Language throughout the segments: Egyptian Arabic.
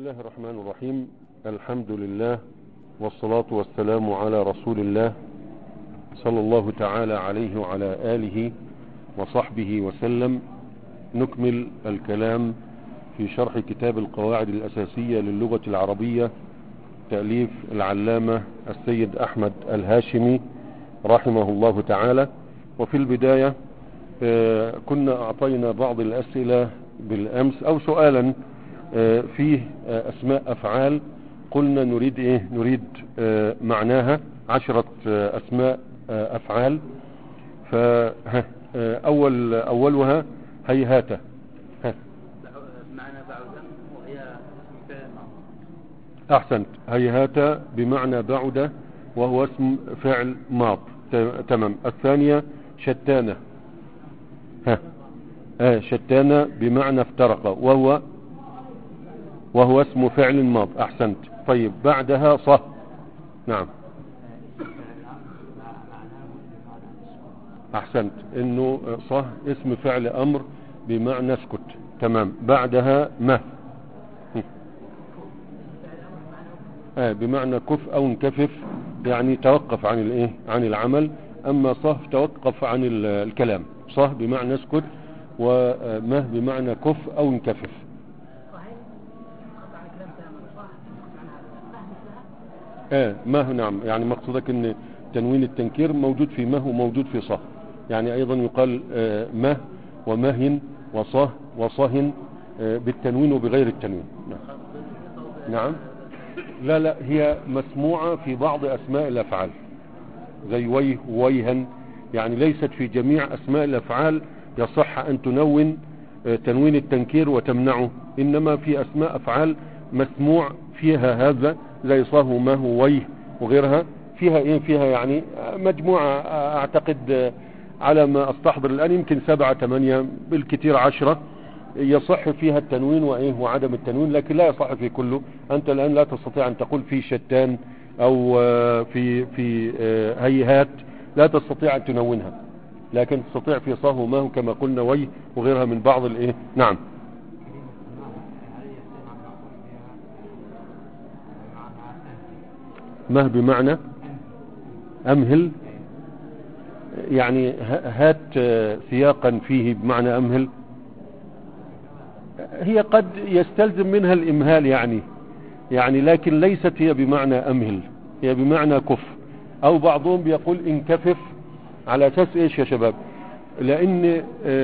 الله الرحمن الرحيم الحمد لله والصلاة والسلام على رسول الله صلى الله تعالى عليه وعلى آله وصحبه وسلم نكمل الكلام في شرح كتاب القواعد الأساسية للغة العربية تأليف العلامة السيد أحمد الهاشمي رحمه الله تعالى وفي البداية آه، كنا أعطينا بعض الأسئلة بالأمس أو سؤالا آه، فيه آه، أسماء أفعال قلنا نريد إيه نريد معناها عشرة أسماء أفعال فأول أولها هيهات معنى بعودا وهي فعل أحسنت هيهات بمعنى بعد وهو اسم فعل ماض تمام الثانية شتانة ها آه شتانة بمعنى افترق وهو وهو اسم فعل ماض احسنت طيب بعدها صه نعم احسنت انه صه اسم فعل امر بمعنى اسكت تمام بعدها ما آه بمعنى كف او انكفف يعني توقف عن الايه عن العمل اما صه توقف عن الكلام صه بمعنى اسكت ومه بمعنى كف او انكفف اه مه نعم يعني مقصودك ان تنوين التنكير موجود في مه وموجود في صه يعني ايضا يقال آه مه ومهن وصه وصهن آه بالتنوين وبغير التنوين نعم. نعم لا لا هي مسموعة في بعض اسماء الافعال زي ويه ويهن يعني ليست في جميع اسماء الافعال يصح ان تنون تنوين التنكير وتمنعه انما في اسماء افعال مسموع فيها هذا زي صه ما هو ويه وغيرها فيها ايه فيها يعني مجموعة اعتقد على ما استحضر الان يمكن سبعة ثمانية بالكثير عشرة يصح فيها التنوين وايه وعدم التنوين لكن لا يصح في كله انت الان لا تستطيع ان تقول في شتان او في في هيهات لا تستطيع ان تنونها لكن تستطيع في صه وما كما قلنا وي وغيرها من بعض الايه نعم ما بمعنى امهل يعني هات سياقا فيه بمعنى امهل هي قد يستلزم منها الامهال يعني يعني لكن ليست هي بمعنى امهل هي بمعنى كف او بعضهم بيقول انكفف على اساس ايش يا شباب لان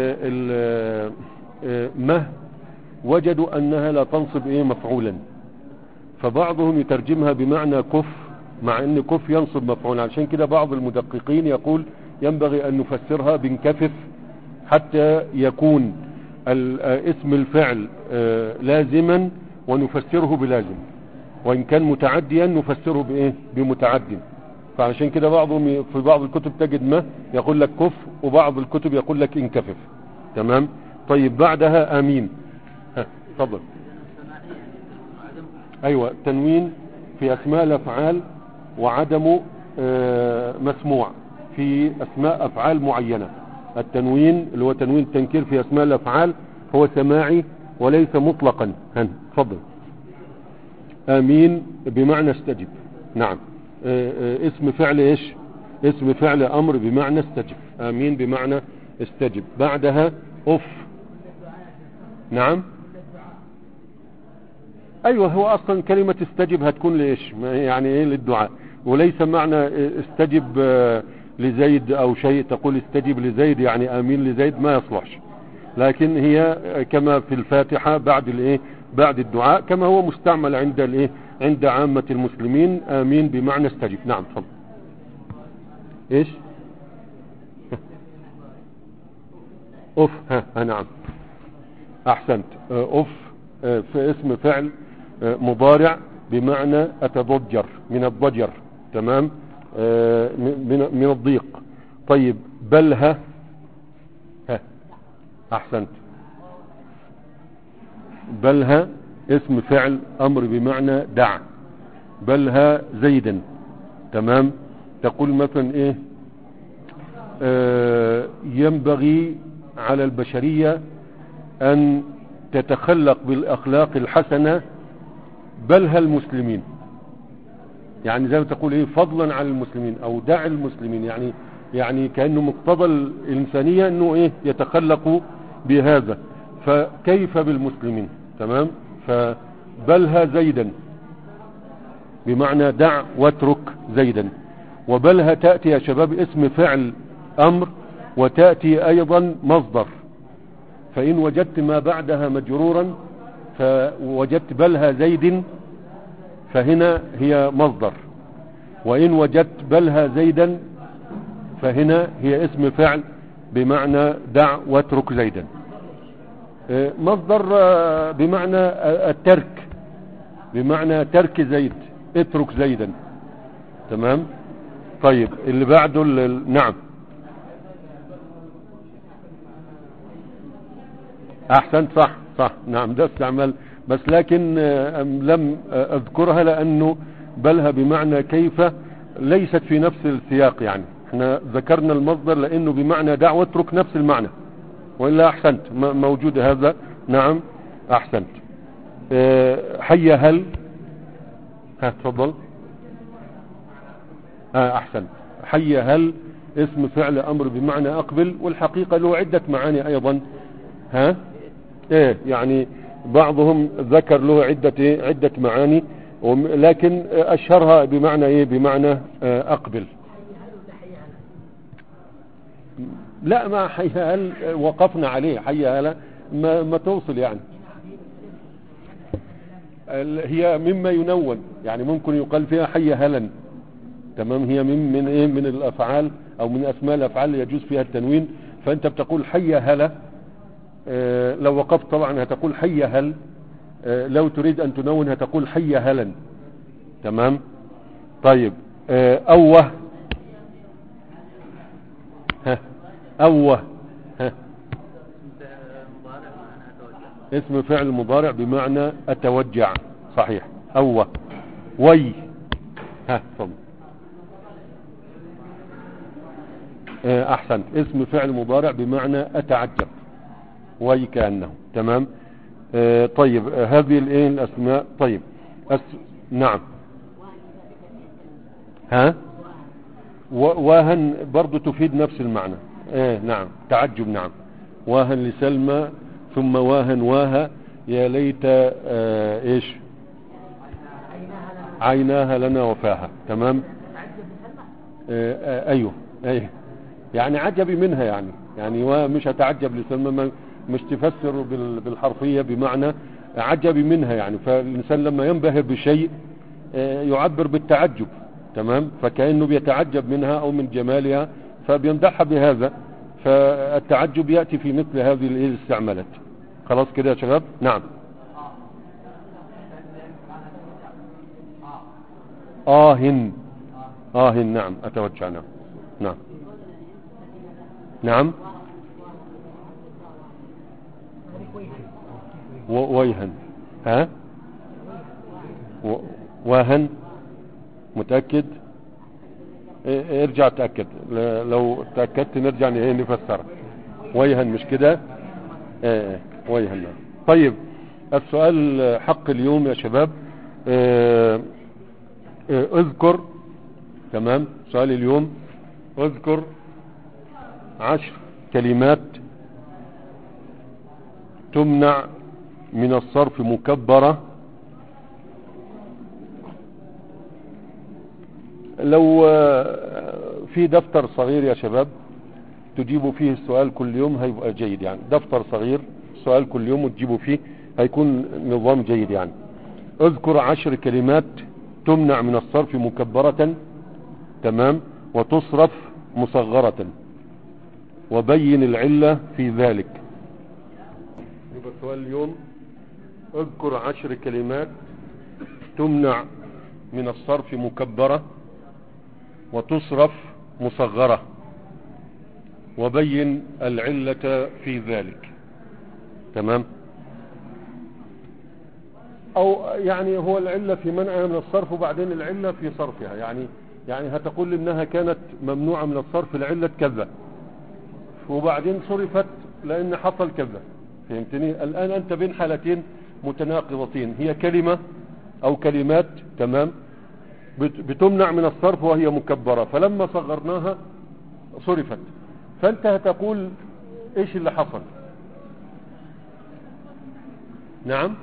مه وجدوا انها لا تنصب ايه مفعولا فبعضهم يترجمها بمعنى كف مع ان كف ينصب مفعولا عشان كده بعض المدققين يقول ينبغي ان نفسرها بنكفف حتى يكون اسم الفعل لازما ونفسره بلازم وان كان متعديا نفسره بايه بمتعد فعشان كده بعضهم في بعض الكتب تجد ما يقول لك كف وبعض الكتب يقول لك انكفف تمام طيب بعدها امين ها تفضل ايوه تنوين في اسماء الافعال وعدم آه مسموع في اسماء افعال معينة التنوين اللي هو تنوين التنكير في اسماء الافعال هو سماعي وليس مطلقا هن تفضل امين بمعنى استجب نعم آآ آآ اسم فعل ايش اسم فعل امر بمعنى استجب امين بمعنى استجب بعدها اف نعم ايوه هو اصلا كلمة استجب هتكون لايش يعني ايه للدعاء وليس معنى استجب لزيد او شيء تقول استجب لزيد يعني امين لزيد ما يصلحش لكن هي كما في الفاتحة بعد الايه بعد الدعاء كما هو مستعمل عند الايه عند عامة المسلمين امين بمعنى استجب نعم تفضل ايش اف ها نعم احسنت اف في اسم فعل مضارع بمعنى اتضجر من الضجر تمام من من الضيق طيب بلها ها احسنت بلها اسم فعل امر بمعنى دع بلها زيدا تمام تقول مثلا ايه آه ينبغي على البشرية ان تتخلق بالاخلاق الحسنة بلها المسلمين يعني زي ما تقول ايه فضلا عن المسلمين او دع المسلمين يعني يعني كأنه مقتضى الإنسانية انه ايه يتخلق بهذا فكيف بالمسلمين تمام فبلها زيدا بمعنى دع واترك زيدا وبلها تأتي يا شباب اسم فعل أمر وتأتي أيضا مصدر فإن وجدت ما بعدها مجرورا فوجدت بلها زيد فهنا هي مصدر وإن وجدت بلها زيدا فهنا هي اسم فعل بمعنى دع واترك زيدا آه، مصدر آه، بمعنى آه، الترك بمعنى ترك زيد اترك زيدا تمام طيب اللي بعده ال- ال- نعم احسنت صح صح نعم ده استعمال بس لكن آه، أم لم آه، اذكرها لانه بلها بمعنى كيف ليست في نفس السياق يعني احنا ذكرنا المصدر لانه بمعنى دع واترك نفس المعنى والا احسنت م- موجود هذا نعم احسنت آه، حي هل ها تفضل آه احسن حي هل اسم فعل امر بمعنى اقبل والحقيقة له عدة معاني ايضا ها ايه يعني بعضهم ذكر له عدة إيه؟ عدة معاني وم- لكن اشهرها بمعنى ايه بمعنى آه، اقبل لا ما حي هل وقفنا عليه حي هل ما, ما توصل يعني ال- هي مما ينون يعني ممكن يقال فيها حي هلا تمام هي من من ايه من الافعال او من اسماء الافعال اللي يجوز فيها التنوين فانت بتقول حي هلا آه، لو وقفت طبعا هتقول حي هل آه، لو تريد ان تنون هتقول حي هلا تمام طيب آه، اوه ها اوه ها مضارع معنى أتوجه اسم فعل مضارع بمعنى اتوجع صحيح اوه وي ها تفضل آه، احسنت اسم فعل مضارع بمعنى اتعجب وي كانه تمام آه، طيب آه، هذه الايه الاسماء طيب أس... نعم ها و- واهن برضو تفيد نفس المعنى ايه نعم تعجب نعم واهن لسلمى ثم واهن واها يا ليت آه ايش عيناها لنا وفاها تمام آه آه ايوه ايوه يعني عجبي منها يعني يعني ومش هتعجب لسلمى ما- مش تفسر بال- بالحرفية بمعنى عجبي منها يعني فالإنسان لما ينبهر بشيء آه، يعبر بالتعجب تمام فكأنه بيتعجب منها أو من جمالها فبيمدحها بهذا فالتعجب يأتي في مثل هذه الإيه الاستعمالات خلاص كده يا شباب نعم آهن آهن نعم أتوجه نعم نعم نعم و- ويهن ها و- واهن متأكد إيه، ارجع تأكد ل- لو تأكدت نرجع ن- إيه نفسرها ويهن مش كده ايه إيه، ويهن نعم. طيب السؤال حق اليوم يا شباب اه، اه، اذكر تمام سؤال اليوم اذكر عشر كلمات تمنع من الصرف مكبرة لو آه، في دفتر صغير يا شباب تجيبوا فيه السؤال كل يوم هيبقى جيد يعني دفتر صغير سؤال كل يوم وتجيبوا فيه هيكون نظام جيد يعني اذكر عشر كلمات تمنع من الصرف مكبرة تمام وتصرف مصغرة وبين العلة في ذلك يبقى سؤال اليوم اذكر عشر كلمات تمنع من الصرف مكبرة وتصرف مصغرة وبين العلة في ذلك تمام او يعني هو العلة في منعها من الصرف وبعدين العلة في صرفها يعني يعني هتقول انها كانت ممنوعة من الصرف لعلة كذا وبعدين صرفت لان حصل كذا فهمتني الان انت بين حالتين متناقضتين هي كلمة او كلمات تمام بت- بتمنع من الصرف وهي مكبرة فلما صغرناها صرفت فانت هتقول ايش اللي حصل نعم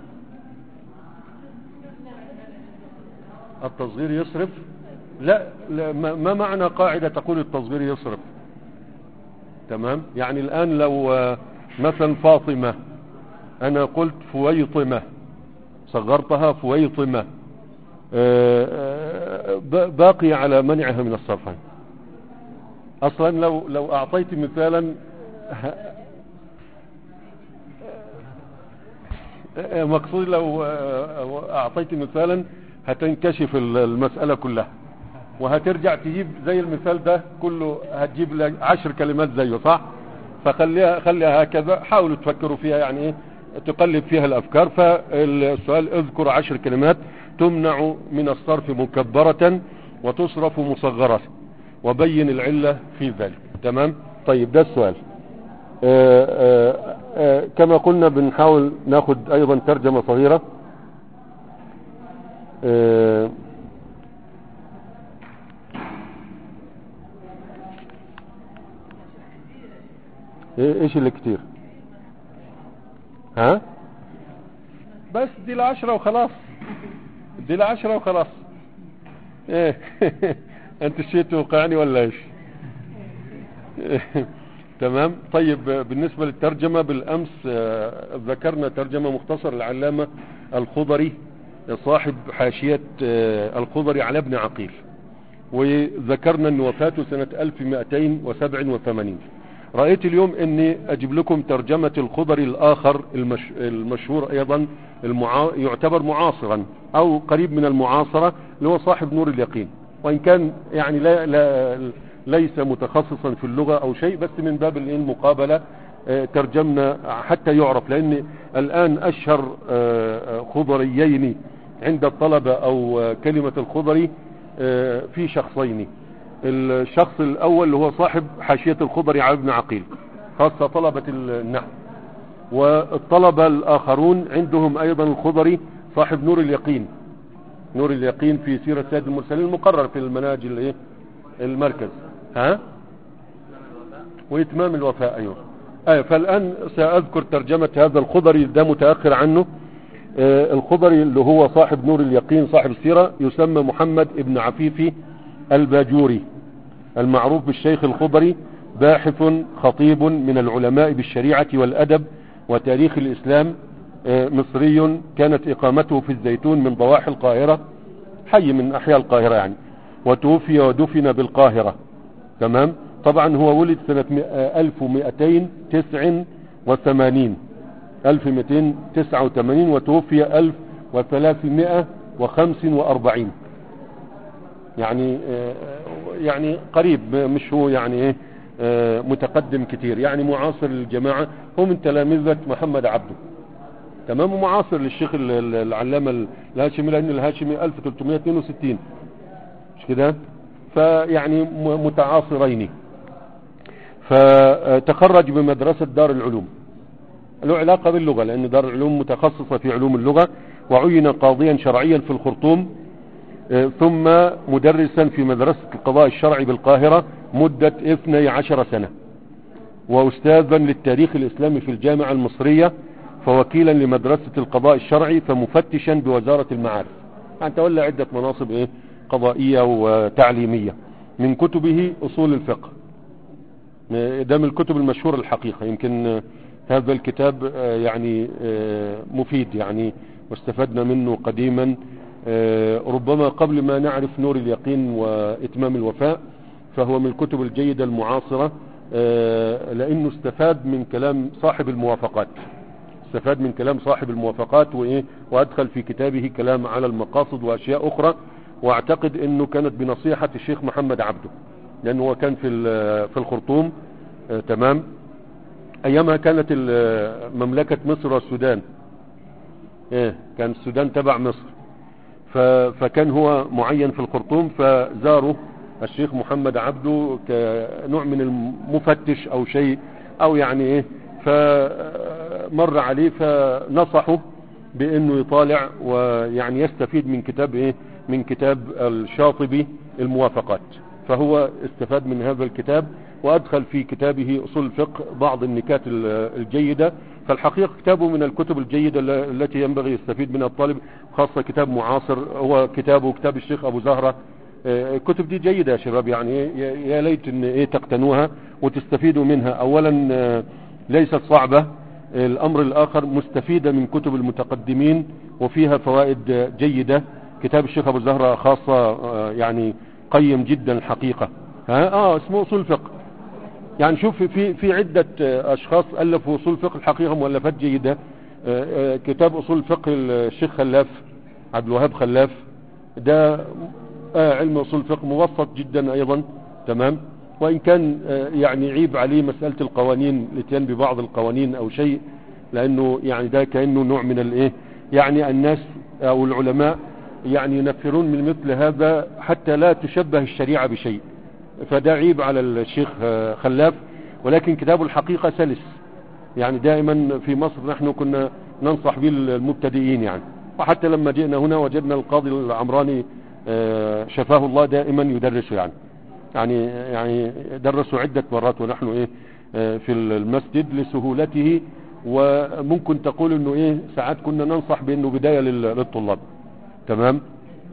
التصغير يصرف لا, لا ما ما معنى قاعدة تقول التصغير يصرف تمام يعني الآن لو آه، مثلا فاطمة أنا قلت فويطمة صغرتها فويطمة آه، آه، ب- باقي على منعها من الصرف أصلا لو لو أعطيت مثالا ه- آه، مقصود لو آه، أعطيت مثالا هتنكشف ال- المسألة كلها وهترجع تجيب زي المثال ده كله هتجيب لك عشر كلمات زيه صح فخليها خليها هكذا حاولوا تفكروا فيها يعني ايه تقلب فيها الافكار فالسؤال اذكر عشر كلمات تمنع من الصرف مكبرة وتصرف مصغرة وبين العلة في ذلك تمام طيب ده السؤال آه، آه، آه، كما قلنا بنحاول ناخد ايضا ترجمة صغيرة آه، إيه- ايش اللي كتير ها بس دي العشرة وخلاص دي العشرة وخلاص ايه انت الشيء توقعني ولا ايش تمام طيب بالنسبة للترجمة بالامس آه، ذكرنا ترجمة مختصر العلامة الخضري صاحب حاشية آه، الخضري على ابن عقيل وذكرنا ان وفاته سنة 1287 رأيت اليوم اني اجيب لكم ترجمة الخضري الاخر المش... المشهور ايضا المعا... يعتبر معاصرا او قريب من المعاصرة اللي هو صاحب نور اليقين وان كان يعني لا, لا ليس متخصصا في اللغة او شيء بس من باب المقابلة آه، ترجمنا حتى يعرف لان الان اشهر آه، آه، خضريين عند الطلبة او آه، كلمة الخضري آه، في شخصين الشخص الاول اللي هو صاحب حاشية الخضري على ابن عقيل خاصة طلبة النحو والطلبة الاخرون عندهم ايضا الخضري صاحب نور اليقين نور اليقين في سيرة سيد المرسلين المقرر في المناهج الايه المركز ها واتمام الوفاء ايوه ايوه فالان ساذكر ترجمة هذا الخضري ده متأخر عنه آه، الخضري اللي هو صاحب نور اليقين صاحب السيرة يسمى محمد ابن عفيفي الباجوري المعروف بالشيخ الخضري باحث خطيب من العلماء بالشريعة والأدب وتاريخ الإسلام آه، مصري كانت إقامته في الزيتون من ضواحي القاهرة حي من أحياء القاهرة يعني وتوفي ودفن بالقاهرة تمام طبعا هو ولد سنة م- آه، 1289 1289 وتوفي 1345 يعني آه، يعني قريب مش هو يعني ايه آه، متقدم كتير يعني معاصر للجماعة هو من تلامذة محمد عبده تمام ومعاصر للشيخ ال- ال- العلامة الهاشمي لأن الهاشمي 1362 مش كده فيعني م- متعاصرين فتخرج بمدرسة دار العلوم له علاقة باللغة لأن دار العلوم متخصصة في علوم اللغة وعين قاضيا شرعيا في الخرطوم آه، ثم مدرسا في مدرسة القضاء الشرعي بالقاهرة مدة 12 سنة وأستاذا للتاريخ الإسلامي في الجامعة المصرية فوكيلا لمدرسة القضاء الشرعي فمفتشا بوزارة المعارف يعني تولى عدة مناصب إيه قضائية وتعليمية من كتبه أصول الفقه آه، ده من الكتب المشهورة الحقيقة يمكن آه، هذا الكتاب آه، يعني آه، مفيد يعني واستفدنا منه قديما آه، ربما قبل ما نعرف نور اليقين وإتمام الوفاء فهو من الكتب الجيدة المعاصرة آه، لأنه استفاد من كلام صاحب الموافقات استفاد من كلام صاحب الموافقات وإيه وأدخل في كتابه كلام على المقاصد وأشياء أخرى وأعتقد أنه كانت بنصيحة الشيخ محمد عبده لأنه هو كان في ال- في الخرطوم آه، تمام أيامها كانت ال- مملكة مصر والسودان إيه كان السودان تبع مصر ف- فكان هو معين في الخرطوم فزاره الشيخ محمد عبده كنوع من المفتش او شيء او يعني ايه فمر عليه فنصحه بانه يطالع ويعني يستفيد من كتاب ايه من كتاب الشاطبي الموافقات فهو استفاد من هذا الكتاب وادخل في كتابه اصول الفقه بعض النكات ال- الجيدة فالحقيقة كتابه من الكتب الجيدة ال- التي ينبغي يستفيد منها الطالب خاصة كتاب معاصر هو كتابه كتاب الشيخ ابو زهرة آه، الكتب دي جيدة يا شباب يعني يا- يا ليت ان ايه تقتنوها وتستفيدوا منها اولا آه، ليست صعبة الامر الاخر مستفيدة من كتب المتقدمين وفيها فوائد آه، جيدة كتاب الشيخ ابو زهرة خاصة آه، يعني قيم جدا الحقيقة ها اه اسمه اصول فقه يعني شوف في في عدة آه، اشخاص الفوا اصول فقه الحقيقة مؤلفات جيدة آه، آه، كتاب اصول فقه الشيخ خلاف عبد الوهاب خلاف ده آه علم اصول الفقه مبسط جدا ايضا تمام وان كان آه يعني عيب عليه مسألة القوانين الاتيان ببعض القوانين او شيء لانه يعني ده كأنه نوع من الايه يعني الناس او العلماء يعني ينفرون من مثل هذا حتى لا تشبه الشريعة بشيء فده عيب على الشيخ آه، خلاف ولكن كتاب الحقيقة سلس يعني دائما في مصر نحن كنا ننصح به المبتدئين يعني وحتى لما جئنا هنا وجدنا القاضي العمراني آه، شفاه الله دائما يدرس يعني يعني يعني درسوا عدة مرات ونحن ايه آه، في المسجد لسهولته وممكن تقول انه ايه ساعات كنا ننصح بانه بداية لل- للطلاب تمام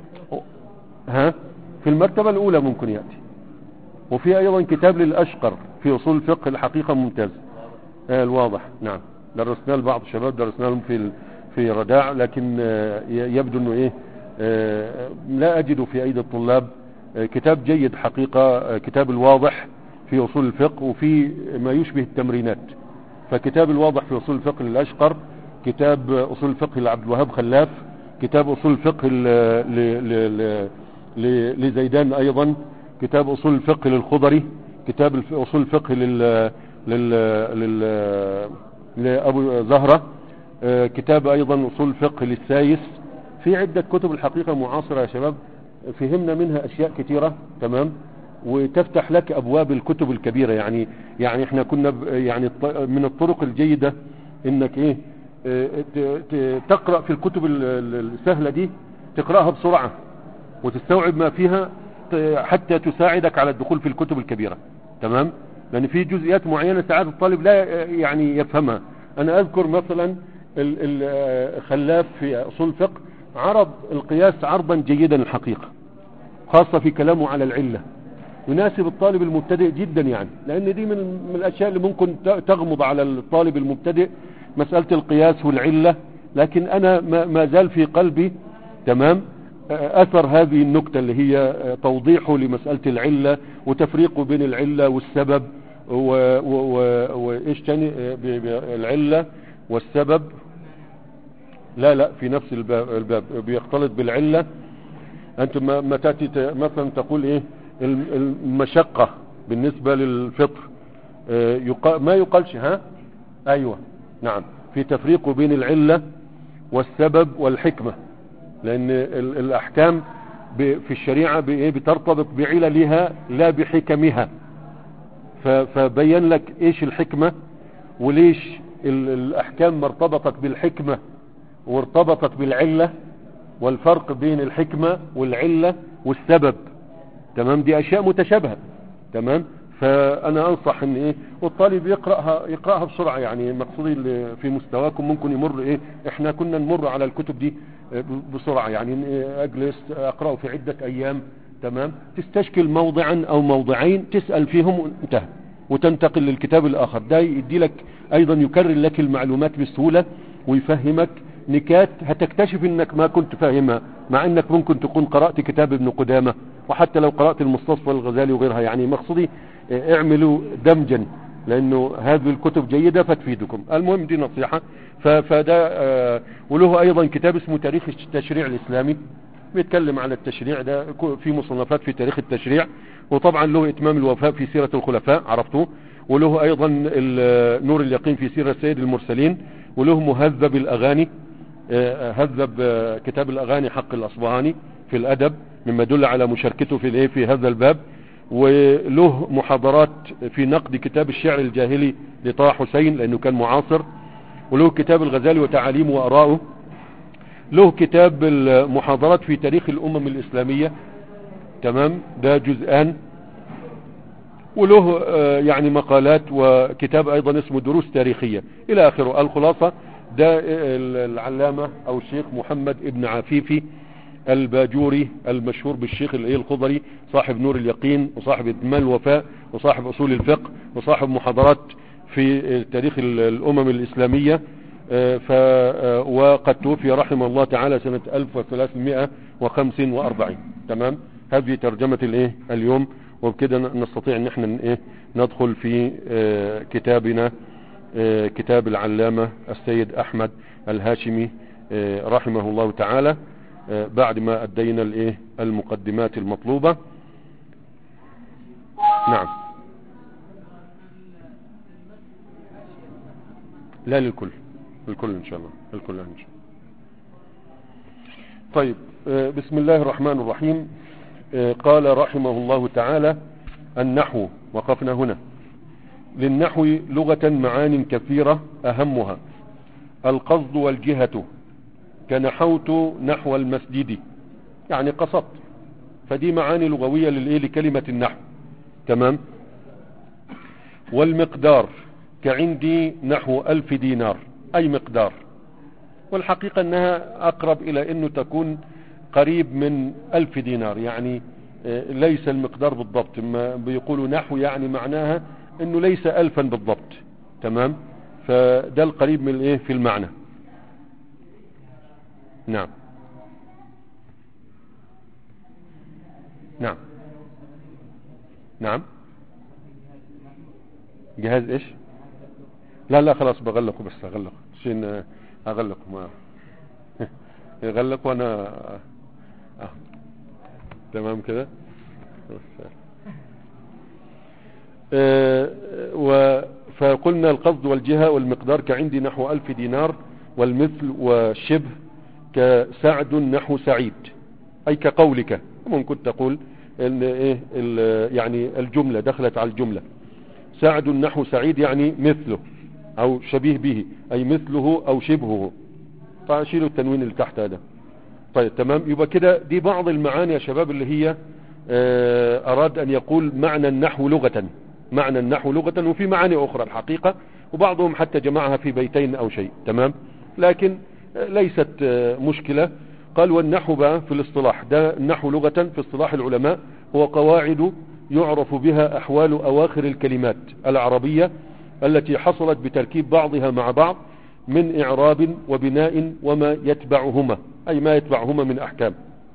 ها في المرتبة الاولى ممكن يأتي وفي ايضا كتاب للاشقر في اصول الفقه الحقيقة ممتاز آه الواضح نعم درسناه لبعض الشباب درسنا لهم في ال- في رداع لكن آه، ي- يبدو انه ايه آه، لا اجد في ايدي الطلاب آه، كتاب جيد حقيقة آه، كتاب الواضح في اصول الفقه وفي ما يشبه التمرينات فكتاب الواضح في اصول الفقه للاشقر كتاب آه، اصول الفقه لعبد الوهاب خلاف كتاب اصول الفقه ل- ل- ل- ل- لزيدان ايضا كتاب اصول الفقه للخضري كتاب الف- اصول الفقه لل لل لل لابو زهره آه، كتاب ايضا اصول الفقه للسايس في عدة كتب الحقيقة معاصرة يا شباب فهمنا منها اشياء كثيرة تمام وتفتح لك ابواب الكتب الكبيرة يعني يعني احنا كنا ب- يعني الط- من الطرق الجيدة انك ايه آه، ت- ت- تقرأ في الكتب ال- ال- السهلة دي تقرأها بسرعة وتستوعب ما فيها ت- حتى تساعدك على الدخول في الكتب الكبيرة تمام لان في جزئيات معينة ساعات الطالب لا يعني يفهمها انا اذكر مثلا ال- ال- آه، خلاف في اصول الفقه عرض القياس عرضا جيدا الحقيقة خاصة في كلامه على العلة يناسب الطالب المبتدئ جدا يعني لان دي من من الاشياء اللي ممكن ت- تغمض على الطالب المبتدئ مسألة القياس والعلة لكن انا ما ما زال في قلبي تمام آه، اثر هذه النكتة اللي هي آه، توضيحه لمسألة العلة وتفريقه بين العلة والسبب و- و- و- وايش تاني آه، ب- ب- العلة والسبب لا لا في نفس الباب, الباب بيختلط بالعلة انت ما ما تاتي ت- مثلا تقول ايه الم- المشقة بالنسبة للفطر آه، يقا- ما يقالش ها ايوه نعم في تفريق بين العلة والسبب والحكمة لان ال- الاحكام ب- في الشريعة بإيه؟ بترتبط بعللها لا بحكمها ف- فبين لك ايش الحكمة وليش ال- الاحكام ما ارتبطت بالحكمة وارتبطت بالعلة والفرق بين الحكمة والعلة والسبب تمام دي اشياء متشابهة تمام فانا انصح ان ايه والطالب يقرأها يقرأها بسرعة يعني مقصودي اللي في مستواكم ممكن يمر ايه احنا كنا نمر على الكتب دي آه، ب- بسرعة يعني إن إيه اجلس اقرأه في عدة ايام تمام تستشكل موضعا او موضعين تسأل فيهم انتهى وتنتقل للكتاب الاخر ده يدي لك ايضا يكرر لك المعلومات بسهولة ويفهمك نكات هتكتشف انك ما كنت فاهمها مع انك ممكن تكون قرأت كتاب ابن قدامة وحتى لو قرأت المستصفى الغزالي وغيرها يعني مقصودي اه، اعملوا دمجا لانه هذه الكتب جيدة فتفيدكم المهم دي نصيحة ف- فده اه، وله ايضا كتاب اسمه تاريخ التشريع الاسلامي بيتكلم على التشريع ده كو- في مصنفات في تاريخ التشريع وطبعا له اتمام الوفاء في سيرة الخلفاء عرفتوه وله ايضا ال- نور اليقين في سيرة سيد المرسلين وله مهذب الاغاني آه، هذب آه، كتاب الاغاني حق الاصبهاني في الادب مما يدل على مشاركته في الايه في هذا الباب وله محاضرات في نقد كتاب الشعر الجاهلي لطه حسين لانه كان معاصر وله كتاب الغزالي وتعاليمه واراءه له كتاب المحاضرات في تاريخ الامم الاسلامية تمام ده جزءان وله آه، يعني مقالات وكتاب ايضا اسمه دروس تاريخية الى اخره الخلاصة ده العلامة او الشيخ محمد ابن عفيفي الباجوري المشهور بالشيخ الايه الخضري صاحب نور اليقين وصاحب اتمال الوفاء وصاحب اصول الفقه وصاحب محاضرات في تاريخ الامم الاسلامية آه، ف آه، وقد توفي رحمه الله تعالى سنة 1345 تمام هذه ترجمة الايه اليوم وبكده نستطيع ان احنا ايه ندخل في آه، كتابنا كتاب العلامة السيد احمد الهاشمي رحمه الله تعالى بعد ما ادينا الايه المقدمات المطلوبة نعم لا للكل الكل ان شاء الله الكل ان شاء الله طيب بسم الله الرحمن الرحيم قال رحمه الله تعالى النحو وقفنا هنا للنحو لغة معان كثيرة أهمها القصد والجهة كنحوت نحو المسجد يعني قصدت فدي معاني لغوية للإيه لكلمة النحو تمام والمقدار كعندي نحو ألف دينار أي مقدار والحقيقة أنها أقرب إلى أنه تكون قريب من ألف دينار يعني ليس المقدار بالضبط ما بيقولوا نحو يعني معناها أنه ليس ألفا بالضبط تمام فده القريب من الايه في المعنى نعم نعم نعم جهاز ايش لا لا خلاص بغلقه بس اغلقه عشان اغلقه ما يغلق وانا آه. تمام كده آه و فقلنا القصد والجهة والمقدار كعندي نحو ألف دينار والمثل وشبه كسعد نحو سعيد أي كقولك ممكن تقول إن إيه يعني الجملة دخلت على الجملة سعد نحو سعيد يعني مثله او شبيه به اي مثله او شبهه فاشيلوا التنوين اللي تحت هذا طيب تمام يبقى كده دي بعض المعاني يا شباب اللي هي اه اراد ان يقول معنى النحو لغة معنى النحو لغة وفي معاني اخرى الحقيقة وبعضهم حتى جمعها في بيتين او شيء تمام لكن ليست اه مشكلة قال والنحو بقى في الاصطلاح ده النحو لغة في اصطلاح العلماء هو قواعد يعرف بها احوال اواخر الكلمات العربية التي حصلت بتركيب بعضها مع بعض من اعراب وبناء وما يتبعهما اي ما يتبعهما من احكام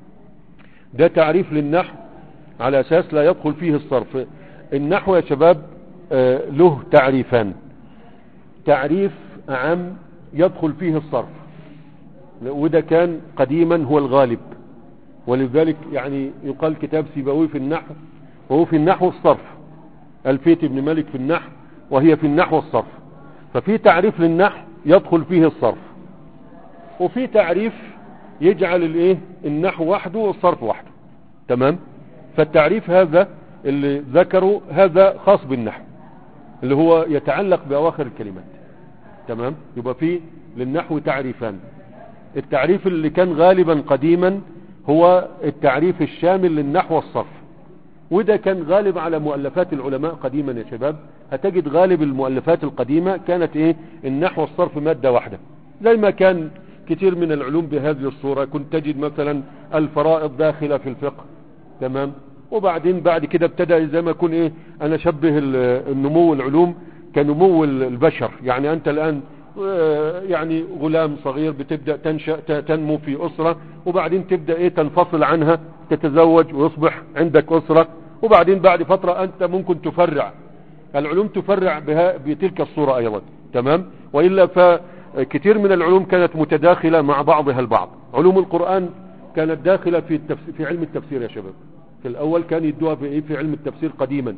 ده تعريف للنحو على اساس لا يدخل فيه الصرف النحو يا شباب آه له تعريفان تعريف عام يدخل فيه الصرف وده كان قديما هو الغالب ولذلك يعني يقال كتاب سيبوي في النحو وهو في النحو الصرف الفيت بن مالك في النحو وهي في النحو الصرف ففي تعريف للنحو يدخل فيه الصرف وفي تعريف يجعل الايه النحو وحده والصرف وحده تمام فالتعريف هذا اللي ذكره هذا خاص بالنحو اللي هو يتعلق بأواخر الكلمات تمام يبقى في للنحو تعريفان التعريف اللي كان غالبا قديما هو التعريف الشامل للنحو والصرف وده كان غالب على مؤلفات العلماء قديما يا شباب هتجد غالب المؤلفات القديمة كانت ايه النحو والصرف مادة واحدة زي ما كان كتير من العلوم بهذه الصورة كنت تجد مثلا الفرائض داخلة في الفقه تمام وبعدين بعد كده ابتدى زي ما يكون ايه انا شبه النمو العلوم كنمو البشر يعني انت الان يعني غلام صغير بتبدأ تنشأ تنمو في أسرة وبعدين تبدأ ايه تنفصل عنها تتزوج ويصبح عندك أسرة وبعدين بعد فترة أنت ممكن تفرع العلوم تفرع بها بتلك الصورة أيضا تمام وإلا فكثير من العلوم كانت متداخلة مع بعضها البعض علوم القرآن كانت داخلة في, التفسير في علم التفسير يا شباب في الأول كان يدوها في, في علم التفسير قديما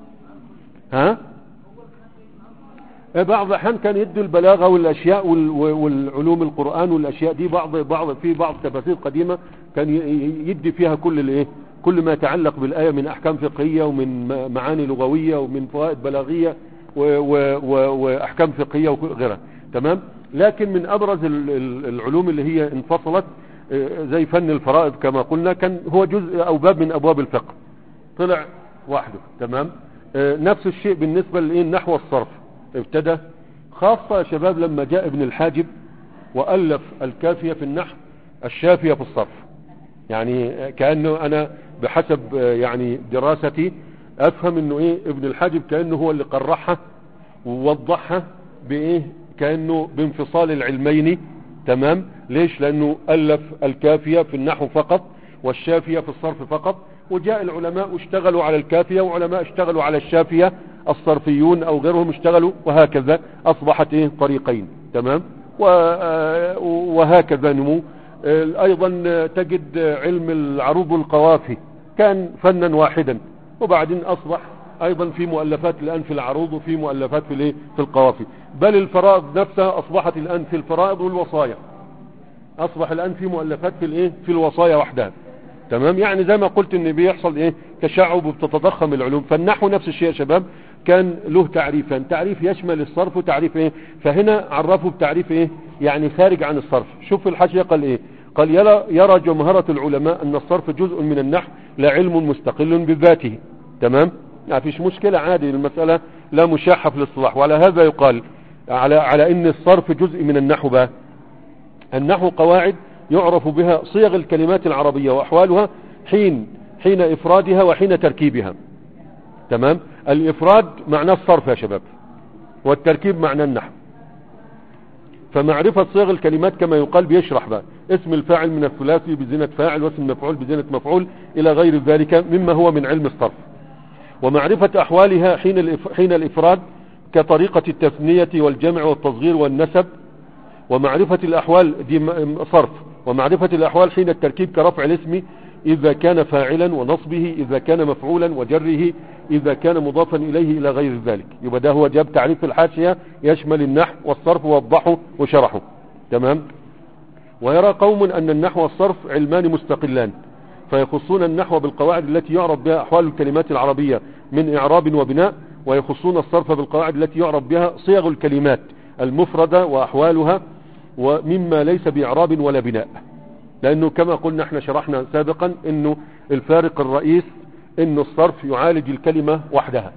ها بعض الأحيان كان يدوا البلاغة والأشياء والعلوم القرآن والأشياء دي بعض بعض في بعض تفاسير قديمة كان يدي فيها كل الايه كل ما يتعلق بالآية من أحكام فقهية ومن معاني لغوية ومن فوائد بلاغية و و و وأحكام فقهية وغيرها تمام لكن من ابرز ال- ال- العلوم اللي هي انفصلت آه، زي فن الفرائض كما قلنا كان هو جزء او باب من ابواب الفقه طلع وحده تمام آه، نفس الشيء بالنسبة للنحو والصرف ابتدى خاصة يا شباب لما جاء ابن الحاجب وألف الكافية في النحو الشافية في الصرف يعني آه، كأنه أنا بحسب آه، يعني دراستي أفهم أنه إيه ابن الحاجب كأنه هو اللي قرحها ووضحها بإيه كأنه بانفصال العلمين تمام ليش لأنه ألف الكافية في النحو فقط والشافية في الصرف فقط وجاء العلماء واشتغلوا على الكافية وعلماء اشتغلوا على الشافية الصرفيون او غيرهم اشتغلوا وهكذا اصبحت ايه طريقين تمام و- آه، وهكذا نمو آه، ايضا آه، تجد آه، علم العروض والقوافي كان فنا واحدا وبعدين اصبح ايضا في مؤلفات الان في العروض وفي مؤلفات في الايه في القوافي بل الفرائض نفسها اصبحت الان في الفرائض والوصايا اصبح الان في مؤلفات في الايه في الوصايا وحدها تمام يعني زي ما قلت ان بيحصل ايه تشعب وبتتضخم العلوم فالنحو نفس الشيء يا شباب كان له تعريفان تعريف يشمل الصرف وتعريف ايه فهنا عرفه بتعريف ايه يعني خارج عن الصرف شوف في الحاشية قال ايه قال يرى, يرى جمهرة العلماء ان الصرف جزء من النحو لا علم مستقل بذاته تمام ما فيش مشكلة عادي المسألة لا مشاحة في الاصطلاح وعلى هذا يقال على, على ان الصرف جزء من النحو بقى النحو قواعد يعرف بها صيغ الكلمات العربية وأحوالها حين حين إفرادها وحين تركيبها تمام الإفراد معناه الصرف يا شباب والتركيب معناه النحو فمعرفة صيغ الكلمات كما يقال بيشرح بقى اسم الفاعل من الثلاثي بزينة فاعل واسم المفعول بزينة مفعول إلى غير ذلك مما هو من علم الصرف ومعرفة أحوالها حين الإف- حين الإفراد كطريقة التثنية والجمع والتصغير والنسب ومعرفة الأحوال دي م- صرف ومعرفة الأحوال حين التركيب كرفع الاسم إذا كان فاعلا ونصبه إذا كان مفعولا وجره إذا كان مضافا إليه إلى غير ذلك يبقى ده هو جاب تعريف الحاشية يشمل النحو والصرف ووضحه وشرحه تمام ويرى قوم أن النحو والصرف علمان مستقلان فيخصون النحو بالقواعد التي يعرف بها أحوال الكلمات العربية من إعراب وبناء ويخصون الصرف بالقواعد التي يعرف بها صيغ الكلمات المفردة وأحوالها ومما ليس بإعراب ولا بناء لأنه كما قلنا احنا شرحنا سابقا أنه الفارق الرئيس أن الصرف يعالج الكلمة وحدها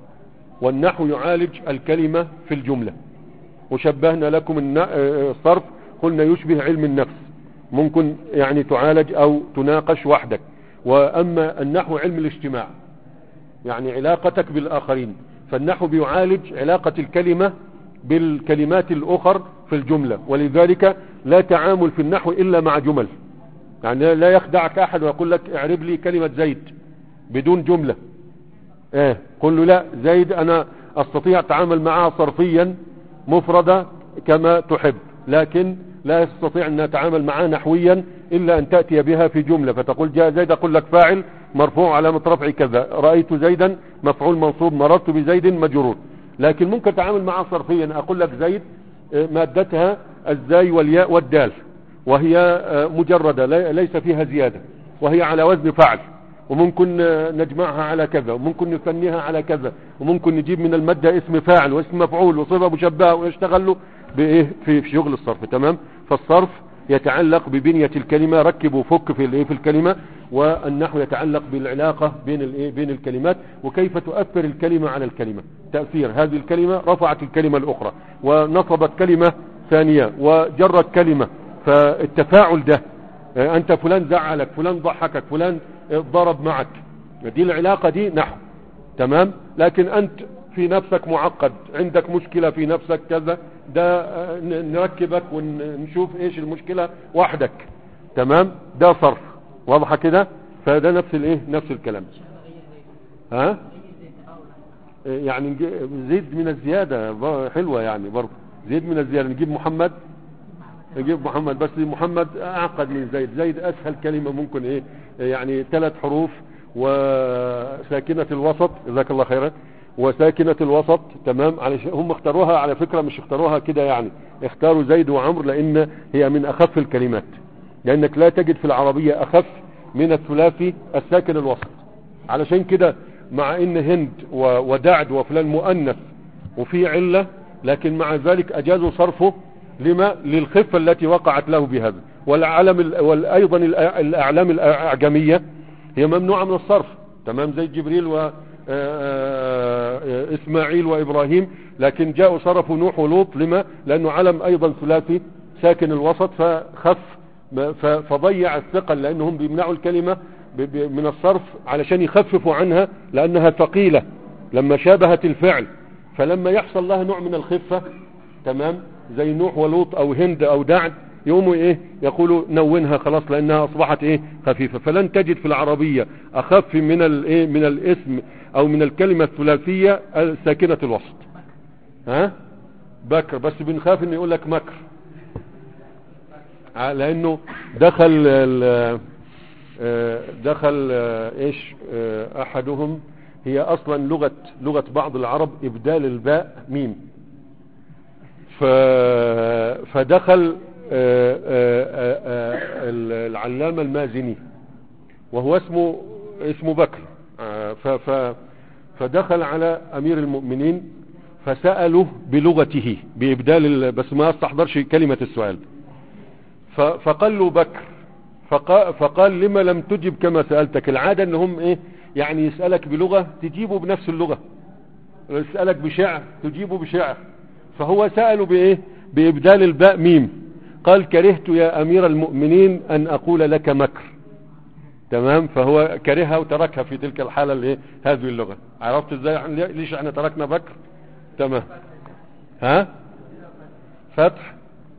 والنحو يعالج الكلمة في الجملة وشبهنا لكم الن- آه، الصرف قلنا يشبه علم النفس ممكن يعني تعالج او تناقش وحدك واما النحو علم الاجتماع يعني علاقتك بالاخرين فالنحو بيعالج علاقة الكلمة بالكلمات الاخر في الجملة ولذلك لا تعامل في النحو الا مع جمل يعني لا يخدعك احد ويقول لك اعرب لي كلمة زيد بدون جملة ايه قل له لا زيد انا استطيع التعامل معها صرفيا مفردة كما تحب لكن لا يستطيع ان اتعامل معها نحويا الا ان تأتي بها في جملة فتقول جاء زيد اقول لك فاعل مرفوع علامة رفع كذا رأيت زيدا مفعول منصوب مررت بزيد مجرور لكن ممكن اتعامل معها صرفيا اقول لك زيد آه، مادتها الزاي والياء والدال وهي آه، مجردة لا- ليس فيها زيادة وهي على وزن فعل وممكن آه، نجمعها على كذا وممكن نثنيها على كذا وممكن نجيب من المادة اسم فاعل واسم مفعول وصفة مشبهة ويشتغل له بايه في في شغل الصرف تمام فالصرف يتعلق ببنية الكلمة ركب وفك في الايه في الكلمة والنحو يتعلق بالعلاقة بين الايه بين الكلمات وكيف تؤثر الكلمة على الكلمة تأثير هذه الكلمة رفعت الكلمة الاخرى ونصبت كلمة ثانية وجرت كلمة فالتفاعل ده آه، انت فلان زعلك فلان ضحكك فلان آه، ضرب معك دي العلاقة دي نحو تمام لكن انت في نفسك معقد عندك مشكلة في نفسك كذا ده آه، ن- نركبك ونشوف ايش المشكلة وحدك تمام ده صرف واضحة كده فده نفس الايه نفس الكلام ها إيه يعني نجي- زيد من الزيادة ب- حلوة يعني برضه زيد من الزيادة نجيب محمد نجيب محمد بس محمد اعقد من زيد زيد اسهل كلمة ممكن ايه يعني ثلاث حروف وساكنة الوسط جزاك الله خيرا وساكنة الوسط تمام علشان هم اختاروها على فكرة مش اختاروها كده يعني اختاروا زيد وعمر لان هي من اخف الكلمات لانك لا تجد في العربية اخف من الثلاثي الساكن الوسط علشان كده مع ان هند و- ودعد وفلان مؤنث وفي علة لكن مع ذلك اجازوا صرفه لما للخفة التي وقعت له بهذا والعلم ال- وايضا الأ- الاعلام الاعجمية هي ممنوعة من الصرف تمام زي جبريل و آه، آه، اسماعيل وابراهيم لكن جاءوا صرفوا نوح ولوط لما لانه علم ايضا ثلاثي ساكن الوسط فخف م- ف- فضيع الثقل لانهم بيمنعوا الكلمة ب- ب- من الصرف علشان يخففوا عنها لانها ثقيلة لما شابهت الفعل فلما يحصل لها نوع من الخفة تمام زي نوح ولوط او هند او دعد يقوموا ايه يقولوا نونها خلاص لانها اصبحت ايه خفيفة فلن تجد في العربية اخف من الايه من الاسم او من الكلمة الثلاثية ساكنة الوسط ها بكر بس بنخاف انه يقول لك مكر ع- لانه دخل ال- آه، دخل آه، ايش آه، احدهم هي اصلا لغة لغة بعض العرب ابدال الباء ميم ف... فدخل آه، آه، آه، آه، العلامة المازني وهو اسمه اسمه بكر آه، ف... ف... فدخل على امير المؤمنين فسأله بلغته بإبدال ال... بس ما استحضرش كلمة السؤال ف... فقال له بكر فقال, فقال لما لم تجب كما سألتك العادة انهم ايه يعني يسألك بلغة تجيبه بنفس اللغة يسألك بشعر تجيبه بشعر فهو سأله بايه بإبدال الباء ميم قال كرهت يا أمير المؤمنين أن أقول لك مكر تمام فهو كرهها وتركها في تلك الحالة اللي هذه اللغة عرفت ازاي عن- ليش احنا تركنا بكر تمام ها فتح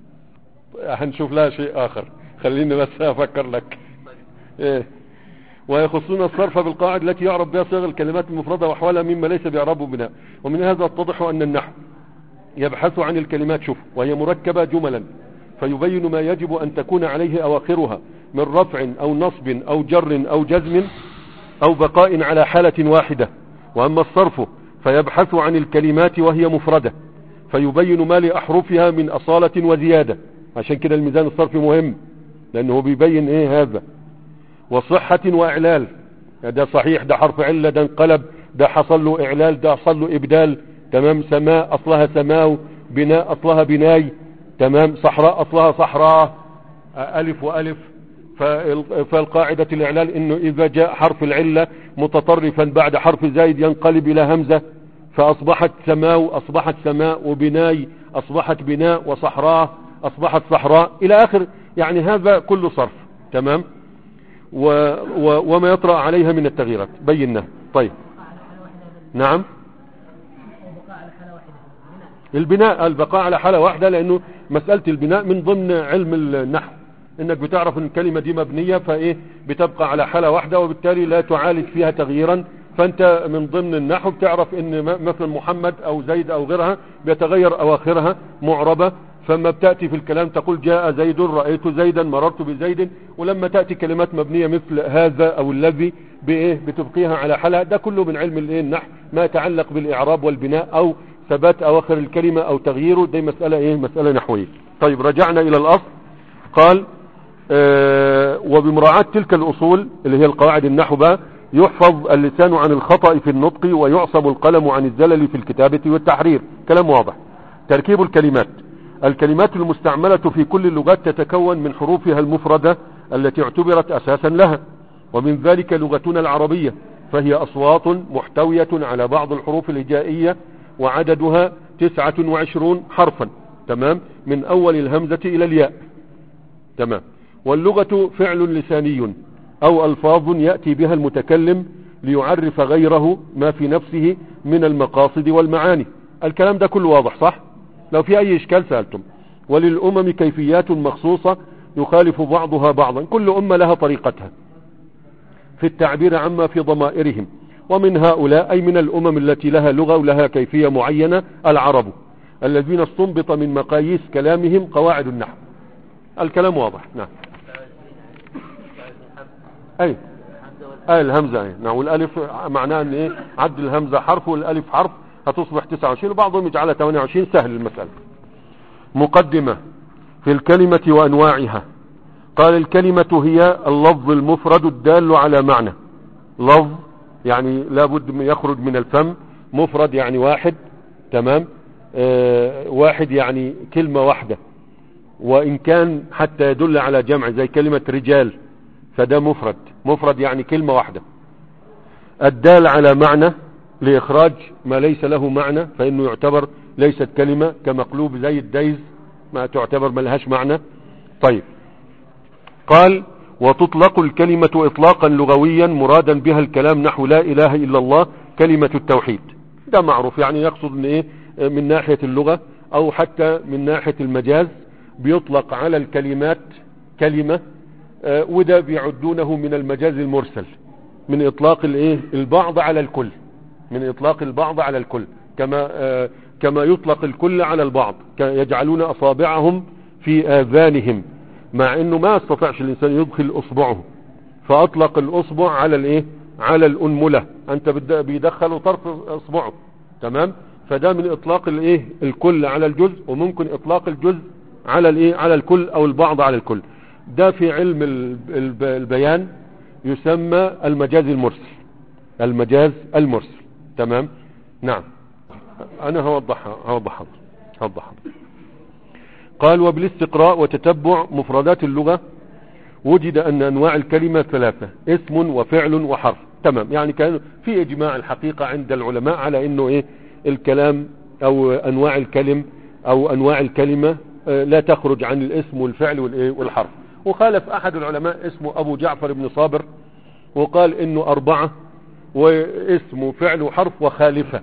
هنشوف لها شيء آخر خليني بس أفكر لك إيه ويخصون الصرف بالقواعد التي يعرف بها صيغ الكلمات المفردة وأحوالها مما ليس بإعرابه بناء ومن هذا يتضح أن النحو يبحث عن الكلمات شوف وهي مركبة جملا فيبين ما يجب أن تكون عليه أواخرها من رفع أو نصب أو جر أو جزم أو بقاء على حالة واحدة وأما الصرف فيبحث عن الكلمات وهي مفردة فيبين ما لأحرفها من أصالة وزيادة عشان كده الميزان الصرفي مهم لأنه بيبين إيه هذا وصحة وإعلال ده صحيح ده حرف علة ده انقلب ده حصل له إعلال ده حصل له إبدال تمام سماء أصلها سماو بناء أصلها بناي تمام صحراء أصلها صحراء آه، ألف وألف فال- فالقاعدة الإعلال إنه إذا جاء حرف العلة متطرفا بعد حرف زايد ينقلب إلى همزة فأصبحت سماو أصبحت سماء وبناي أصبحت بناء وصحراء أصبحت صحراء إلى آخر يعني هذا كله صرف تمام و و وما يطرأ عليها من التغييرات بيناه طيب نعم البناء البقاء على حالة واحدة لأنه مسألة البناء من ضمن علم النحو انك بتعرف ان الكلمة دي مبنية فايه بتبقى على حالة واحدة وبالتالي لا تعالج فيها تغييرا فانت من ضمن النحو بتعرف ان م- مثلا محمد او زيد او غيرها بيتغير اواخرها معربة فما بتأتي في الكلام تقول جاء زيد رأيت زيدا مررت بزيد ولما تأتي كلمات مبنية مثل هذا او الذي بايه بتبقيها على حالها ده كله من علم الايه النحو ما يتعلق بالاعراب والبناء او ثبات اواخر الكلمة او تغييره دي مسألة ايه مسألة نحوية طيب رجعنا الى الاصل قال آه، وبمراعاة تلك الأصول اللي هي القواعد النحو بقى يحفظ اللسان عن الخطأ في النطق ويعصب القلم عن الزلل في الكتابة والتحرير كلام واضح تركيب الكلمات الكلمات المستعملة في كل اللغات تتكون من حروفها المفردة التي اعتبرت أساسا لها ومن ذلك لغتنا العربية فهي أصوات محتوية على بعض الحروف الهجائية وعددها تسعة وعشرون حرفا تمام من أول الهمزة إلى الياء تمام واللغة فعل لساني او الفاظ يأتي بها المتكلم ليعرف غيره ما في نفسه من المقاصد والمعاني الكلام ده كله واضح صح لو في اي اشكال سألتم وللامم كيفيات مخصوصة يخالف بعضها بعضا كل امة لها طريقتها في التعبير عما في ضمائرهم ومن هؤلاء أي من الأمم التي لها لغة ولها كيفية معينة العرب الذين استنبط من مقاييس كلامهم قواعد النحو الكلام واضح نعم اي اي الهمزة اي نعم والالف معناه ان ايه عد الهمزة حرف والالف حرف هتصبح 29 وبعضهم يجعلها 28 سهل المسألة مقدمة في الكلمة وانواعها قال الكلمة هي اللفظ المفرد الدال على معنى لفظ يعني لابد من يخرج من الفم مفرد يعني واحد تمام آه واحد يعني كلمة واحدة وإن كان حتى يدل على جمع زي كلمة رجال فده مفرد مفرد يعني كلمة واحدة الدال على معنى لإخراج ما ليس له معنى فإنه يعتبر ليست كلمة كمقلوب زي الديز ما تعتبر ملهاش معنى طيب قال وتطلق الكلمة إطلاقا لغويا مرادا بها الكلام نحو لا إله إلا الله كلمة التوحيد ده معروف يعني يقصد من إيه من ناحية اللغة أو حتى من ناحية المجاز بيطلق على الكلمات كلمة آه، وده بيعدونه من المجاز المرسل من إطلاق الإيه البعض على الكل من إطلاق البعض على الكل كما آه، كما يطلق الكل على البعض ك- يجعلون أصابعهم في آذانهم مع انه ما استطاعش الانسان يدخل اصبعه فاطلق الاصبع على الايه على الانملة انت بد- بيدخل طرف اصبعه تمام فده من اطلاق الايه الكل على الجزء وممكن اطلاق الجزء على الايه على الكل او البعض على الكل ده في علم ال- الب- البيان يسمى المجاز المرسل المجاز المرسل تمام نعم انا هوضحها هوضحها هوضحها قال وبالاستقراء وتتبع مفردات اللغة وجد أن أنواع الكلمة ثلاثة اسم وفعل وحرف تمام يعني كان في إجماع الحقيقة عند العلماء على أنه إيه الكلام أو أنواع الكلم أو أنواع الكلمة آه، لا تخرج عن الاسم والفعل والإيه والحرف وخالف أحد العلماء اسمه أبو جعفر بن صابر وقال إنه أربعة واسم وفعل وحرف وخالفة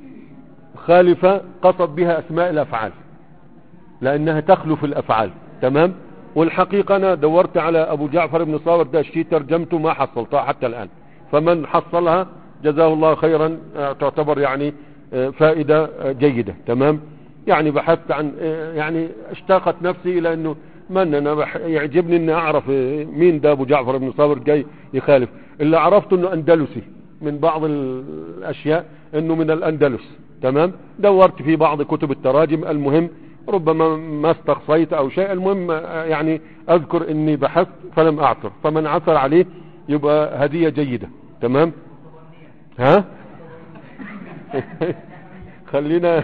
خالفة قصد بها أسماء الأفعال لانها تخلف الافعال تمام والحقيقة انا دورت على ابو جعفر بن صابر ده شيء ترجمته ما حصلتها حتى الان فمن حصلها جزاه الله خيرا آه، تعتبر يعني آه، فائدة آه، جيدة تمام يعني بحثت عن آه، يعني اشتاقت نفسي الى انه من انا بح- يعجبني اني اعرف آه، مين ده ابو جعفر بن صابر جاي يخالف اللي عرفته انه اندلسي من بعض الاشياء انه من الاندلس تمام دورت في بعض كتب التراجم المهم ربما ما استقصيت او شيء المهم آه، يعني اذكر اني بحثت فلم اعثر فمن عثر عليه يبقى هدية جيدة تمام ها خلينا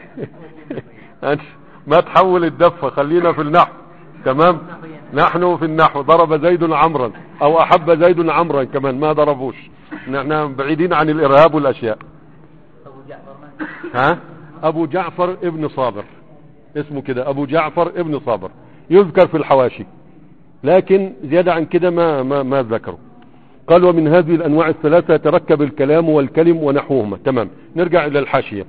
ما تحول الدفة خلينا في النحو تمام نحن في النحو ضرب زيد عمرا او احب زيد عمرا كمان ما ضربوش نحن بعيدين عن الارهاب والاشياء ابو جعفر ما ها ابو جعفر ابن صابر اسمه كده ابو جعفر ابن صابر يذكر في الحواشي لكن زيادة عن كده ما, ما, ما ذكروا قال ومن هذه الانواع الثلاثة يتركب الكلام والكلم ونحوهما تمام نرجع الى الحاشية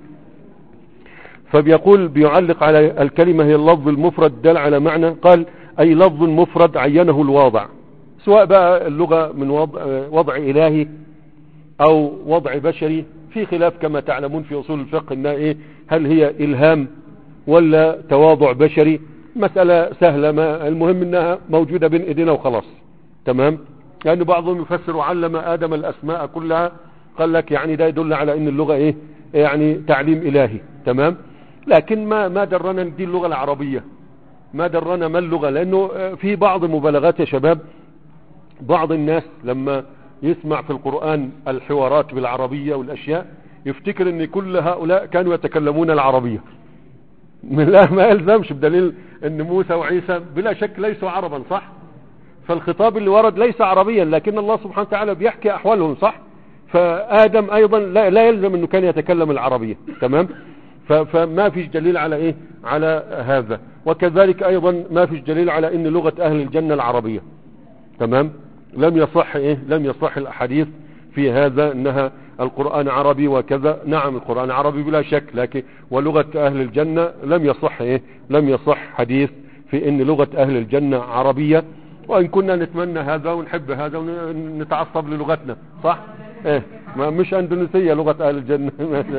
فبيقول بيعلق على الكلمة هي اللفظ المفرد دل على معنى قال اي لفظ مفرد عينه الواضع سواء بقى اللغة من وضع, وضع الهي او وضع بشري في خلاف كما تعلمون في اصول الفقه انها ايه هل هي الهام ولا تواضع بشري مسألة سهلة ما المهم انها موجودة بين ايدينا وخلاص تمام لان بعضهم يفسر علم ادم الاسماء كلها قال لك يعني ده يدل على ان اللغة ايه يعني تعليم الهي تمام لكن ما ما درنا دي اللغة العربية ما درنا ما اللغة لانه آه، في بعض المبالغات يا شباب بعض الناس لما يسمع في القرآن الحوارات بالعربية والأشياء يفتكر ان كل هؤلاء كانوا يتكلمون العربية من لا ما يلزمش بدليل ان موسى وعيسى بلا شك ليسوا عربا صح فالخطاب اللي ورد ليس عربيا لكن الله سبحانه وتعالى بيحكي احوالهم صح فآدم ايضا لا, لا يلزم انه كان يتكلم العربية تمام ف- فما فيش دليل على ايه على هذا وكذلك ايضا ما فيش دليل على ان لغة اهل الجنة العربية تمام لم يصح ايه لم يصح الاحاديث في هذا انها القرآن عربي وكذا نعم القرآن عربي بلا شك لكن ولغة اهل الجنة لم يصح ايه لم يصح حديث في ان لغة اهل الجنة عربية وان كنا نتمنى هذا ونحب هذا ونتعصب للغتنا صح ايه ما مش اندونيسية لغة اهل الجنة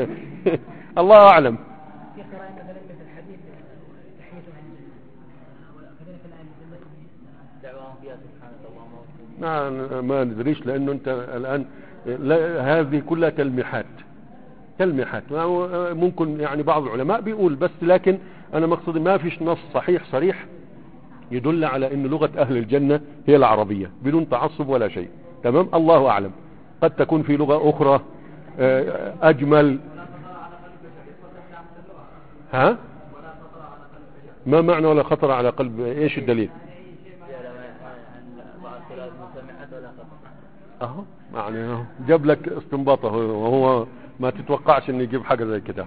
الله اعلم في قراءة مثلا مثل الحديث تحية عن وكذلك الآن دعواهم فيها سبحانك اللهم وبحمدك ما ما ندريش لانه انت الان لا هذه كلها تلميحات تلميحات ما هو ممكن يعني بعض العلماء بيقول بس لكن انا مقصدي ما فيش نص صحيح صريح يدل على ان لغة اهل الجنة هي العربية بدون تعصب ولا شيء تمام الله اعلم قد تكون في لغة اخرى آه، اجمل ها ما معنى ولا خطر على قلب ايش الدليل زيادة عن بعض الصلاة المسمعات ولا خطأ اهو يعني اهو جاب لك استنباطه وهو ما تتوقعش انه يجيب حاجة زي كده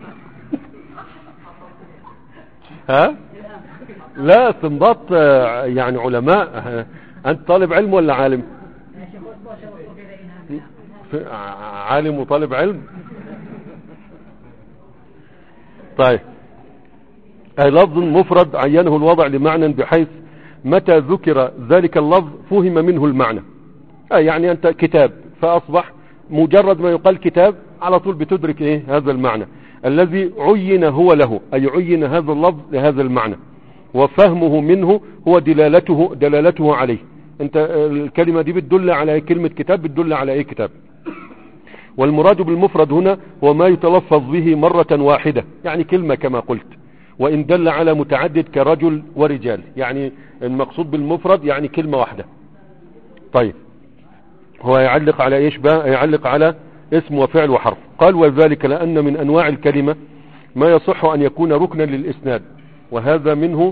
ها لا استنباط آه، يعني علماء آه، انت طالب علم ولا عالم يا شيخ اصبر شرط كذا إنها في- ع- عالم وطالب علم طيب أي لفظ مفرد عينه الوضع لمعنى بحيث متى ذكر ذلك اللفظ فهم منه المعنى أي يعني أنت كتاب فأصبح مجرد ما يقال كتاب على طول بتدرك إيه هذا المعنى الذي عين هو له أي عين هذا اللفظ لهذا المعنى وفهمه منه هو دلالته دلالته عليه انت آه، الكلمة دي بتدل على كلمة كتاب بتدل على ايه كتاب والمراد بالمفرد هنا هو ما يتلفظ به مرة واحدة يعني كلمة كما قلت وإن دل على متعدد كرجل ورجال يعني المقصود بالمفرد يعني كلمة واحدة طيب هو يعلق على ايش بقى يعلق على اسم وفعل وحرف قال وذلك لأن من أنواع الكلمة ما يصح أن يكون ركنا للإسناد وهذا منه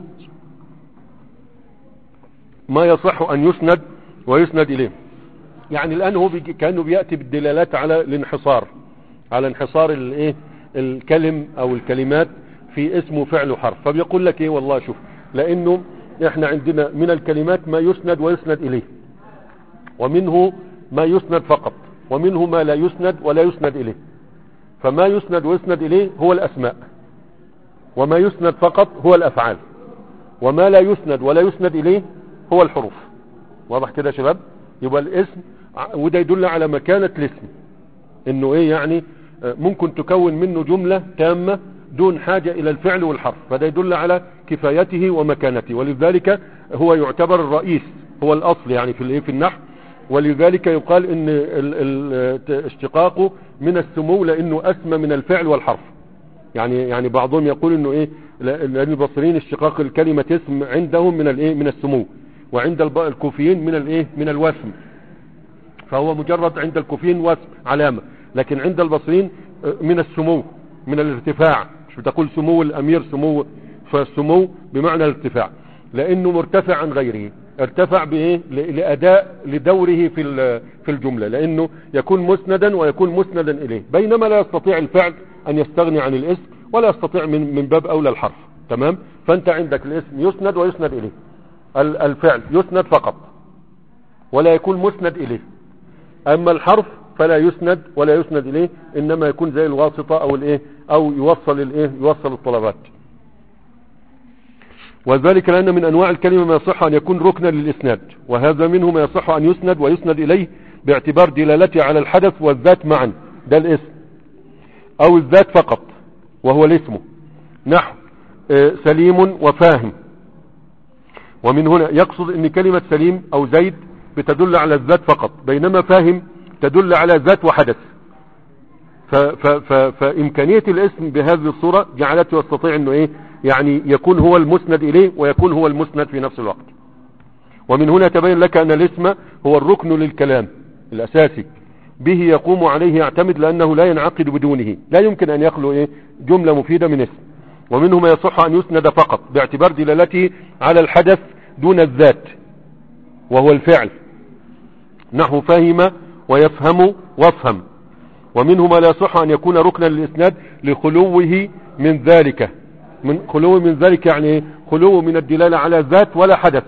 ما يصح أن يسند ويسند إليه يعني الآن هو بيجي كأنه بيأتي بالدلالات على الانحصار على انحصار الايه الكلم او الكلمات في اسم وفعل وحرف فبيقول لك ايه والله شوف لانه احنا عندنا من الكلمات ما يسند ويسند اليه ومنه ما يسند فقط ومنه ما لا يسند ولا يسند اليه فما يسند ويسند اليه هو الاسماء وما يسند فقط هو الافعال وما لا يسند ولا يسند اليه هو الحروف واضح كده يا شباب يبقى الاسم ع- وده يدل على مكانة الاسم انه ايه يعني آه، ممكن تكون منه جملة تامة دون حاجة الى الفعل والحرف فده يدل على كفايته ومكانته ولذلك هو يعتبر الرئيس هو الاصل يعني في الايه في النحو ولذلك يقال ان ال- ال- ت- اشتقاقه من السمو لانه اسمى من الفعل والحرف يعني يعني بعضهم يقول انه ايه لا- لان البصريين اشتقاق الكلمة اسم عندهم من الايه من السمو وعند الب- الكوفيين من الايه من الوسم فهو مجرد عند الكوفيين وسم علامة لكن عند البصريين آه، من السمو من الارتفاع مش بتقول سمو الامير سمو فالسمو بمعنى الارتفاع لانه مرتفع عن غيره ارتفع بايه ل- لاداء لدوره في ال- في الجملة لانه يكون مسندا ويكون مسندا اليه بينما لا يستطيع الفعل ان يستغني عن الاسم ولا يستطيع من من باب اولى الحرف تمام فانت عندك الاسم يسند ويسند اليه ال- الفعل يسند فقط ولا يكون مسند اليه اما الحرف فلا يسند ولا يسند اليه انما يكون زي الواسطة او الايه او يوصل الايه يوصل الطلبات وذلك لان من انواع الكلمة ما يصح ان يكون ركنا للاسناد وهذا منه ما يصح ان يسند ويسند اليه باعتبار دلالته على الحدث والذات معا ده الاسم او الذات فقط وهو الاسم نحو آه، سليم وفاهم ومن هنا يقصد ان كلمة سليم او زيد بتدل على الذات فقط بينما فاهم تدل على ذات وحدث ف ف ف فامكانية الاسم بهذه الصورة جعلته يستطيع انه ايه يعني يكون هو المسند اليه ويكون هو المسند في نفس الوقت ومن هنا تبين لك ان الاسم هو الركن للكلام الاساسي به يقوم عليه يعتمد لانه لا ينعقد بدونه لا يمكن ان يخلو ايه جملة مفيدة من اسم ومنه ما يصح ان يسند فقط باعتبار دلالته على الحدث دون الذات وهو الفعل نحو فهم ويفهم وافهم ومنه ما لا يصح ان يكون ركنا للاسناد لخلوه من ذلك من خلوه من ذلك يعني إيه؟ خلوه من الدلالة على ذات ولا حدث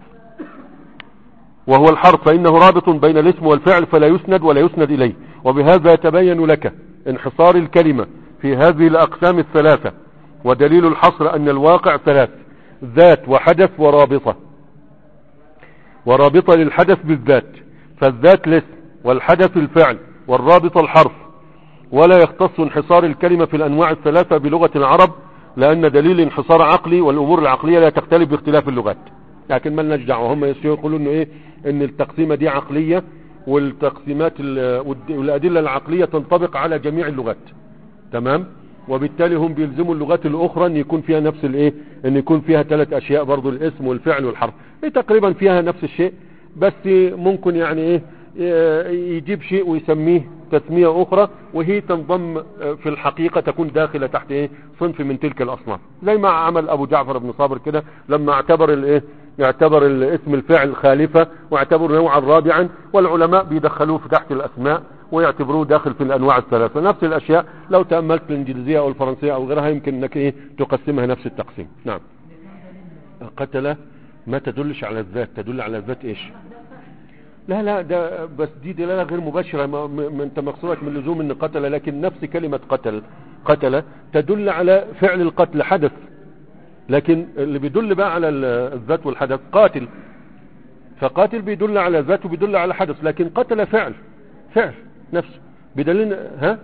وهو الحرف فإنه رابط بين الاسم والفعل فلا يسند ولا يسند إليه وبهذا يتبين لك انحصار الكلمة في هذه الأقسام الثلاثة ودليل الحصر أن الواقع ثلاث ذات وحدث ورابطة ورابطة للحدث بالذات فالذات الاسم والحدث الفعل والرابطة الحرف ولا يختص انحصار الكلمة في الأنواع الثلاثة بلغة العرب لأن دليل انحصار عقلي والأمور العقلية لا تختلف باختلاف اللغات لكن ما لناش دعوه هم يقولون انه ايه ان التقسيمة دي عقلية والتقسيمات ال- والد- والأدلة العقلية تنطبق على جميع اللغات تمام وبالتالي هم بيلزموا اللغات الاخرى ان يكون فيها نفس الايه ان يكون فيها ثلاث اشياء برضو الاسم والفعل والحرف هي تقريبا فيها نفس الشيء بس ممكن يعني ايه ي- يجيب شيء ويسميه تسمية اخرى وهي تنضم آه، في الحقيقة تكون داخلة تحت ايه صنف من تلك الاصناف زي ما عمل ابو جعفر بن صابر كده لما اعتبر الايه يعتبر ال- اسم الفعل خالفة واعتبر نوعا رابعا والعلماء بيدخلوه في تحت الاسماء ويعتبروه داخل في الانواع الثلاثة نفس الاشياء لو تأملت الانجليزية او الفرنسية او غيرها يمكن انك ايه تقسمها نفس التقسيم نعم قتل ما تدلش على الذات تدل على الذات ايش لا لا ده بس دي دلالة غير مباشرة ما ما- ما انت مقصودك من لزوم ان قتل لكن نفس كلمة قتل قتل تدل على فعل القتل حدث لكن اللي بيدل بقى على ال- الذات والحدث قاتل فقاتل بيدل على ذات وبيدل على حدث لكن قتل فعل فعل نفسه بدليل ها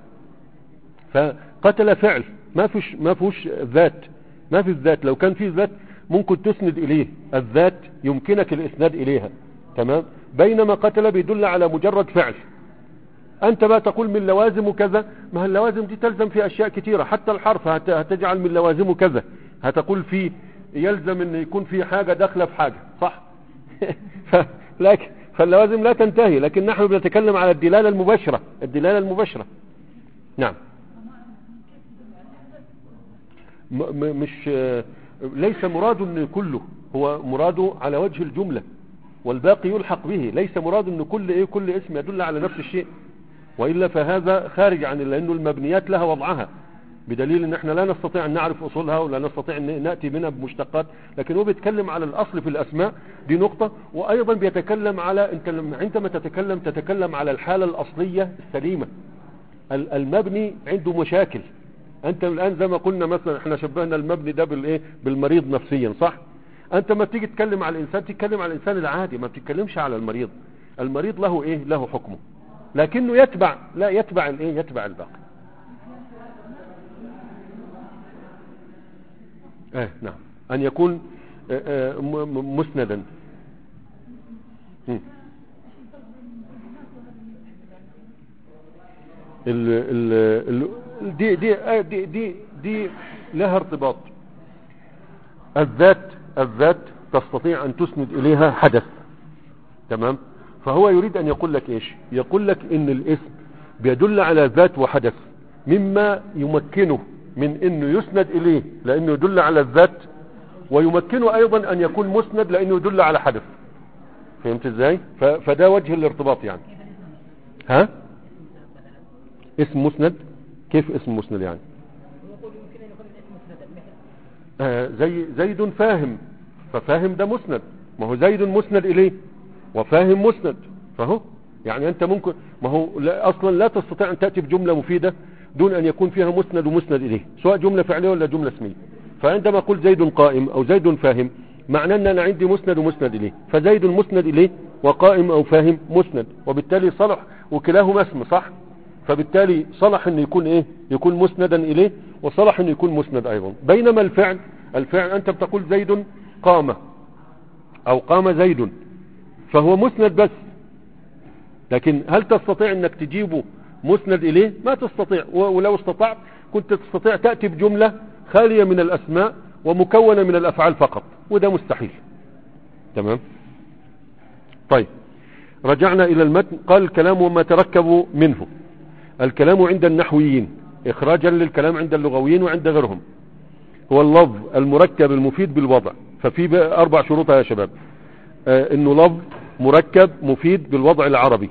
فقتل فعل ما فيش ما فيهوش ذات ما في الذات لو كان في ذات ممكن تسند اليه الذات يمكنك الاسناد اليها تمام بينما قتل بيدل على مجرد فعل انت بقى تقول من لوازم كذا ما هي اللوازم دي تلزم في اشياء كثيرة حتى الحرف هت- هتجعل من لوازم كذا هتقول فيه يلزم ان يكون في حاجة داخلة في حاجة صح ف- لكن فاللوازم لا تنتهي لكن نحن بنتكلم على الدلالة المباشرة الدلالة المباشرة نعم م- م- مش آه، ليس مراد ان كله هو مراده على وجه الجملة والباقي يلحق به ليس مراد ان كل ايه كل اسم يدل على نفس الشيء وإلا فهذا خارج عن لأنه المبنيات لها وضعها بدليل ان احنا لا نستطيع ان نعرف اصولها ولا نستطيع ان نأتي منها بمشتقات لكن هو بيتكلم على الاصل في الاسماء دي نقطة وايضا بيتكلم على انت لما- عندما تتكلم تتكلم على الحالة الاصلية السليمة ال- المبني عنده مشاكل انت الان زي ما قلنا مثلا احنا شبهنا المبني ده بالايه بالمريض نفسيا صح انت ما تيجي تتكلم على الانسان تتكلم على الانسان العادي ما بتتكلمش على المريض المريض له ايه له حكمه لكنه يتبع لا يتبع الايه يتبع الباقي اه نعم ان يكون آه، آه، م- م- مسندا مم. ال ال ال دي دي آه، دي دي دي لها ارتباط الذات الذات تستطيع ان تسند اليها حدث تمام فهو يريد ان يقول لك ايش يقول لك ان الاسم بيدل على ذات وحدث مما يمكنه من انه يسند اليه لانه يدل على الذات ويمكنه ايضا ان يكون مسند لانه يدل على حدث فهمت ازاي ف- فده وجه الارتباط يعني ها اسم مسند كيف اسم مسند يعني هو يقول يمكن ان يكون الاسم مسندا مثل آه زي زيد فاهم ففاهم ده مسند ما هو زيد مسند اليه وفاهم مسند فهو يعني انت ممكن ما هو لا اصلا لا تستطيع ان تاتي بجمله مفيده دون ان يكون فيها مسند ومسند اليه سواء جمله فعليه ولا جمله اسميه فعندما اقول زيد قائم او زيد فاهم معناه ان انا عندي مسند ومسند اليه فزيد مسند اليه وقائم او فاهم مسند وبالتالي صلح وكلاهما اسم صح فبالتالي صلح ان يكون ايه يكون مسندا اليه وصلح ان يكون مسند ايضا بينما الفعل الفعل انت بتقول زيد قام او قام زيد فهو مسند بس لكن هل تستطيع انك تجيبه مسند اليه ما تستطيع و- ولو استطعت كنت تستطيع تأتي بجملة خالية من الاسماء ومكونة من الافعال فقط وده مستحيل تمام طيب رجعنا الى المتن قال الكلام وما تركب منه الكلام عند النحويين اخراجا للكلام عند اللغويين وعند غيرهم هو اللفظ المركب المفيد بالوضع ففي بقى اربع شروط يا شباب آه انه لفظ مركب مفيد بالوضع العربي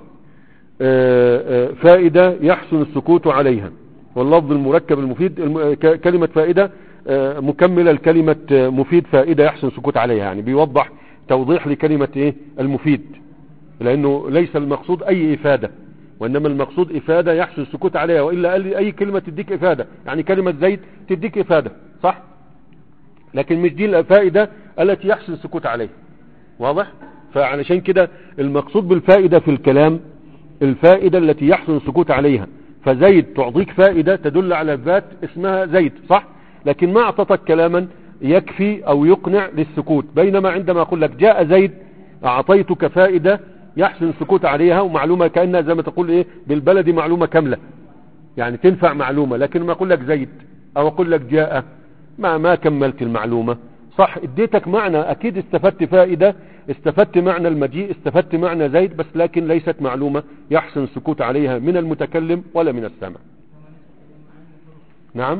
آه آه فائدة يحسن السكوت عليها واللفظ المركب المفيد الم... ك- كلمة فائدة آه مكملة لكلمة آه، مفيد فائدة يحسن السكوت عليها يعني بيوضح توضيح لكلمة ايه المفيد لانه ليس المقصود اي افادة وانما المقصود افادة يحسن السكوت عليها والا قال لي اي كلمة تديك افادة يعني كلمة زيد تديك افادة صح لكن مش دي الفائدة التي يحسن السكوت عليها واضح فعلشان كده المقصود بالفائدة في الكلام الفائدة التي يحسن السكوت عليها فزيد تعطيك فائدة تدل على الذات اسمها زيد صح لكن ما اعطتك كلاما يكفي او يقنع للسكوت بينما عندما اقول لك جاء زيد اعطيتك فائدة يحسن السكوت عليها ومعلومة كأنها زي ما تقول ايه بالبلدي معلومة كاملة يعني تنفع معلومة لكن ما اقول لك زيد او اقول لك جاء ما ما كملت المعلومة صح اديتك معنى اكيد استفدت فائدة استفدت معنى المجيء استفدت معنى زيد بس لكن ليست معلومة يحسن السكوت عليها من المتكلم ولا من السامع نعم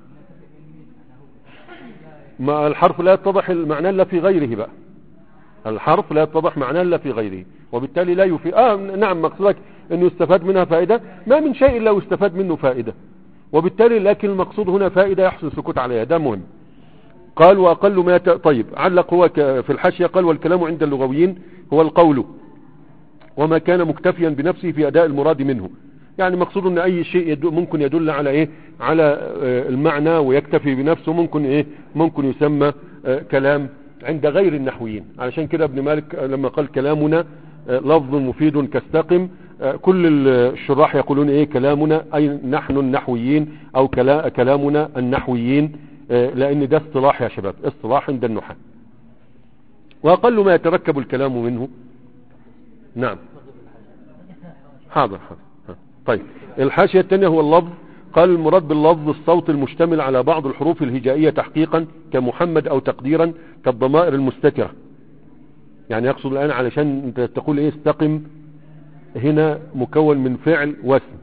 ما الحرف لا يتضح المعنى الا في غيره بقى الحرف لا يتضح معناه الا في غيره وبالتالي لا يفيد اه نعم مقصودك انه يستفاد منها فائدة ما من شيء الا يستفاد منه فائدة وبالتالي لكن المقصود هنا فائدة يحسن السكوت عليها ده مهم قال واقل ما يت... طيب علق هو ك... في الحاشية قال والكلام عند اللغويين هو القول وما كان مكتفيا بنفسه في اداء المراد منه يعني مقصود ان اي شيء يدل ممكن يدل على ايه على آه، المعنى ويكتفي بنفسه ممكن ايه ممكن يسمى آه، كلام عند غير النحويين علشان كده ابن مالك آه، لما قال كلامنا آه، لفظ مفيد كاستقم آه، كل الشراح يقولون ايه كلامنا اي نحن النحويين او كلا- كلامنا النحويين آه، لان ده اصطلاح يا شباب اصطلاح عند النحاة واقل ما يتركب الكلام منه نعم حاضر حاضر ها. طيب الحاشية الثانية هو اللفظ قال المراد باللفظ الصوت المشتمل على بعض الحروف الهجائية تحقيقا كمحمد او تقديرا كالضمائر المستترة يعني يقصد الان علشان انت تقول ايه استقم هنا مكون من فعل واسم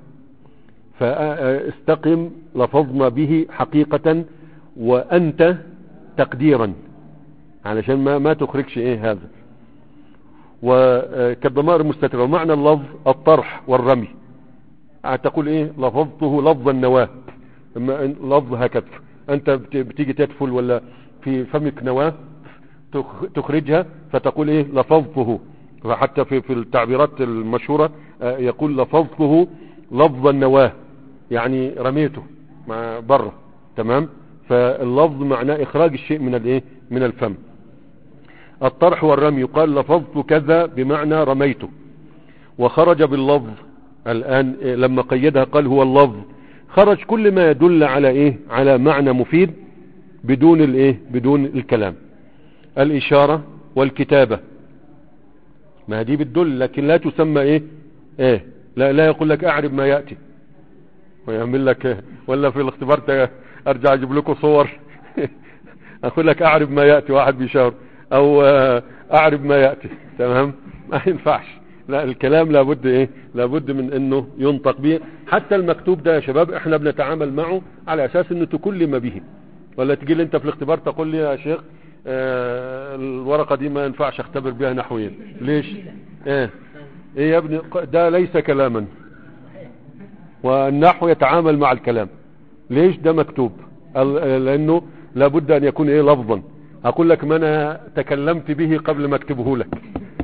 فاستقم لفظنا به حقيقة وانت تقديرا علشان ما ما تخرجش ايه هذا وكالضمائر المستترة ومعنى اللفظ الطرح والرمي تقول ايه لفظته لفظ النواة اما إن- لفظ هكذا انت بت- بتيجي تدفل ولا في فمك نواة تخ- تخرجها فتقول ايه لفظته فحتى في في التعبيرات المشهورة آه، يقول لفظته لفظ النواة يعني رميته مع بره تمام فاللفظ معناه اخراج الشيء من الايه من الفم الطرح والرمي يقال لفظت كذا بمعنى رميته وخرج باللفظ الآن إيه لما قيدها قال هو اللفظ خرج كل ما يدل على ايه على معنى مفيد بدون الايه بدون الكلام الاشارة والكتابة ما دي بتدل لكن لا تسمى ايه ايه لا, لا يقول لك اعرب ما يأتي ويعمل لك إيه؟ ولا في الاختبار تا- ارجع اجيب لكم صور اقول لك اعرب ما يأتي واحد بيشاور او آه، اعرب ما يأتي تمام ما ينفعش لا الكلام لابد ايه لابد من انه ينطق به حتى المكتوب ده يا شباب احنا بنتعامل معه على اساس انه تكلم به ولا تجي لي انت في الاختبار تقول لي يا شيخ آه الورقة دي ما ينفعش اختبر بها نحويا ليش ايه ايه يا ابني ق- ده ليس كلاما والنحو يتعامل مع الكلام ليش ده مكتوب ال- لانه لابد ان يكون ايه لفظا اقول لك ما انا تكلمت به قبل ما اكتبه لك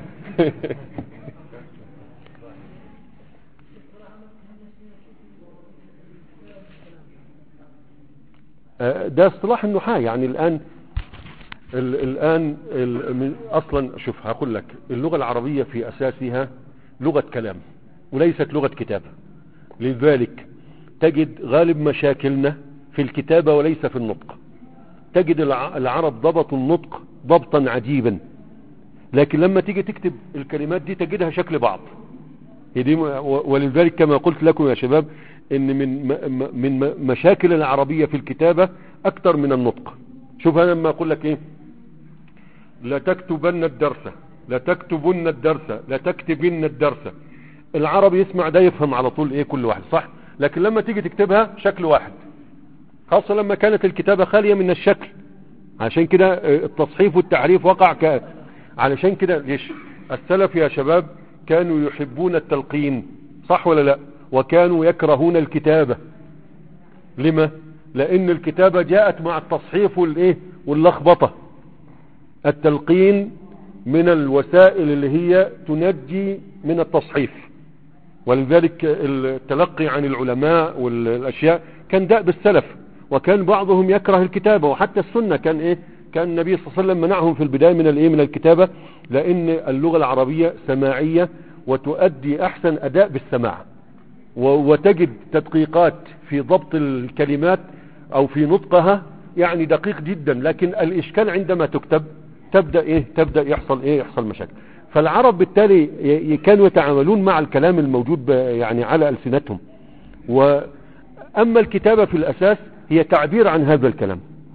آه، ده اصطلاح النحاة يعني الآن ال الآن ال من أصلا شوف هقول لك اللغة العربية في أساسها لغة كلام وليست لغة كتابة لذلك تجد غالب مشاكلنا في الكتابة وليس في النطق تجد الع- العرب ضبطوا النطق ضبطا عجيبا لكن لما تيجي تكتب الكلمات دي تجدها شكل بعض هي دي م- و- ولذلك كما قلت لكم يا شباب ان من م- م- من م- مشاكل العربية في الكتابة اكتر من النطق شوف انا لما اقول لك ايه لا تكتبن الدرس لا تكتبن الدرس لا تكتبن الدرس العربي يسمع ده يفهم على طول ايه كل واحد صح لكن لما تيجي تكتبها شكل واحد خاصة لما كانت الكتابة خالية من الشكل عشان كده آه، التصحيف والتعريف وقع ك... علشان كده ليش السلف يا شباب كانوا يحبون التلقين صح ولا لا وكانوا يكرهون الكتابة لما لان الكتابة جاءت مع التصحيف والايه واللخبطة التلقين من الوسائل اللي هي تنجي من التصحيف ولذلك التلقي عن العلماء والاشياء كان دأب السلف وكان بعضهم يكره الكتابة وحتى السنة كان ايه كان النبي صلى الله عليه وسلم منعهم في البداية من الايه من الكتابة لان اللغة العربية سماعية وتؤدي احسن اداء بالسماع و- وتجد تدقيقات في ضبط الكلمات او في نطقها يعني دقيق جدا لكن الاشكال عندما تكتب تبدأ ايه تبدأ يحصل ايه يحصل مشاكل فالعرب بالتالي ي- ي- كانوا يتعاملون مع الكلام الموجود ب- يعني على ألسنتهم وأما الكتابة في الأساس هي تعبير عن هذا الكلام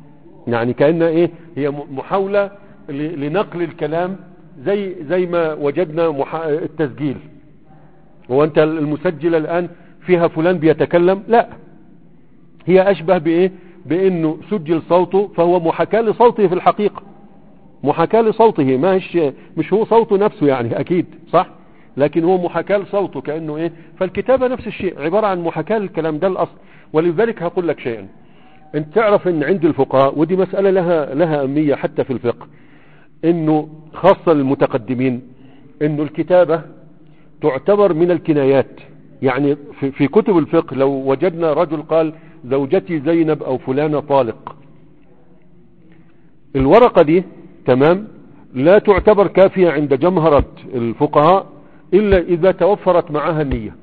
يعني كأن ايه هي م- محاولة ل- لنقل الكلام زي زي ما وجدنا محا... التسجيل هو انت المسجل الان فيها فلان بيتكلم لا هي اشبه بايه بانه سجل صوته فهو محاكاة لصوته في الحقيقة محاكاة لصوته مش مش هو صوته نفسه يعني اكيد صح لكن هو محاكاة لصوته كأنه ايه فالكتابة نفس الشيء عبارة عن محاكاة للكلام ده الاصل ولذلك هقول لك شيئا انت تعرف ان عند الفقهاء ودي مسألة لها لها أهمية حتى في الفقه انه خاصة للمتقدمين انه الكتابة تعتبر من الكنايات يعني في, في كتب الفقه لو وجدنا رجل قال زوجتي زينب او فلانة طالق الورقة دي تمام لا تعتبر كافية عند جمهرة الفقهاء الا اذا توفرت معها النية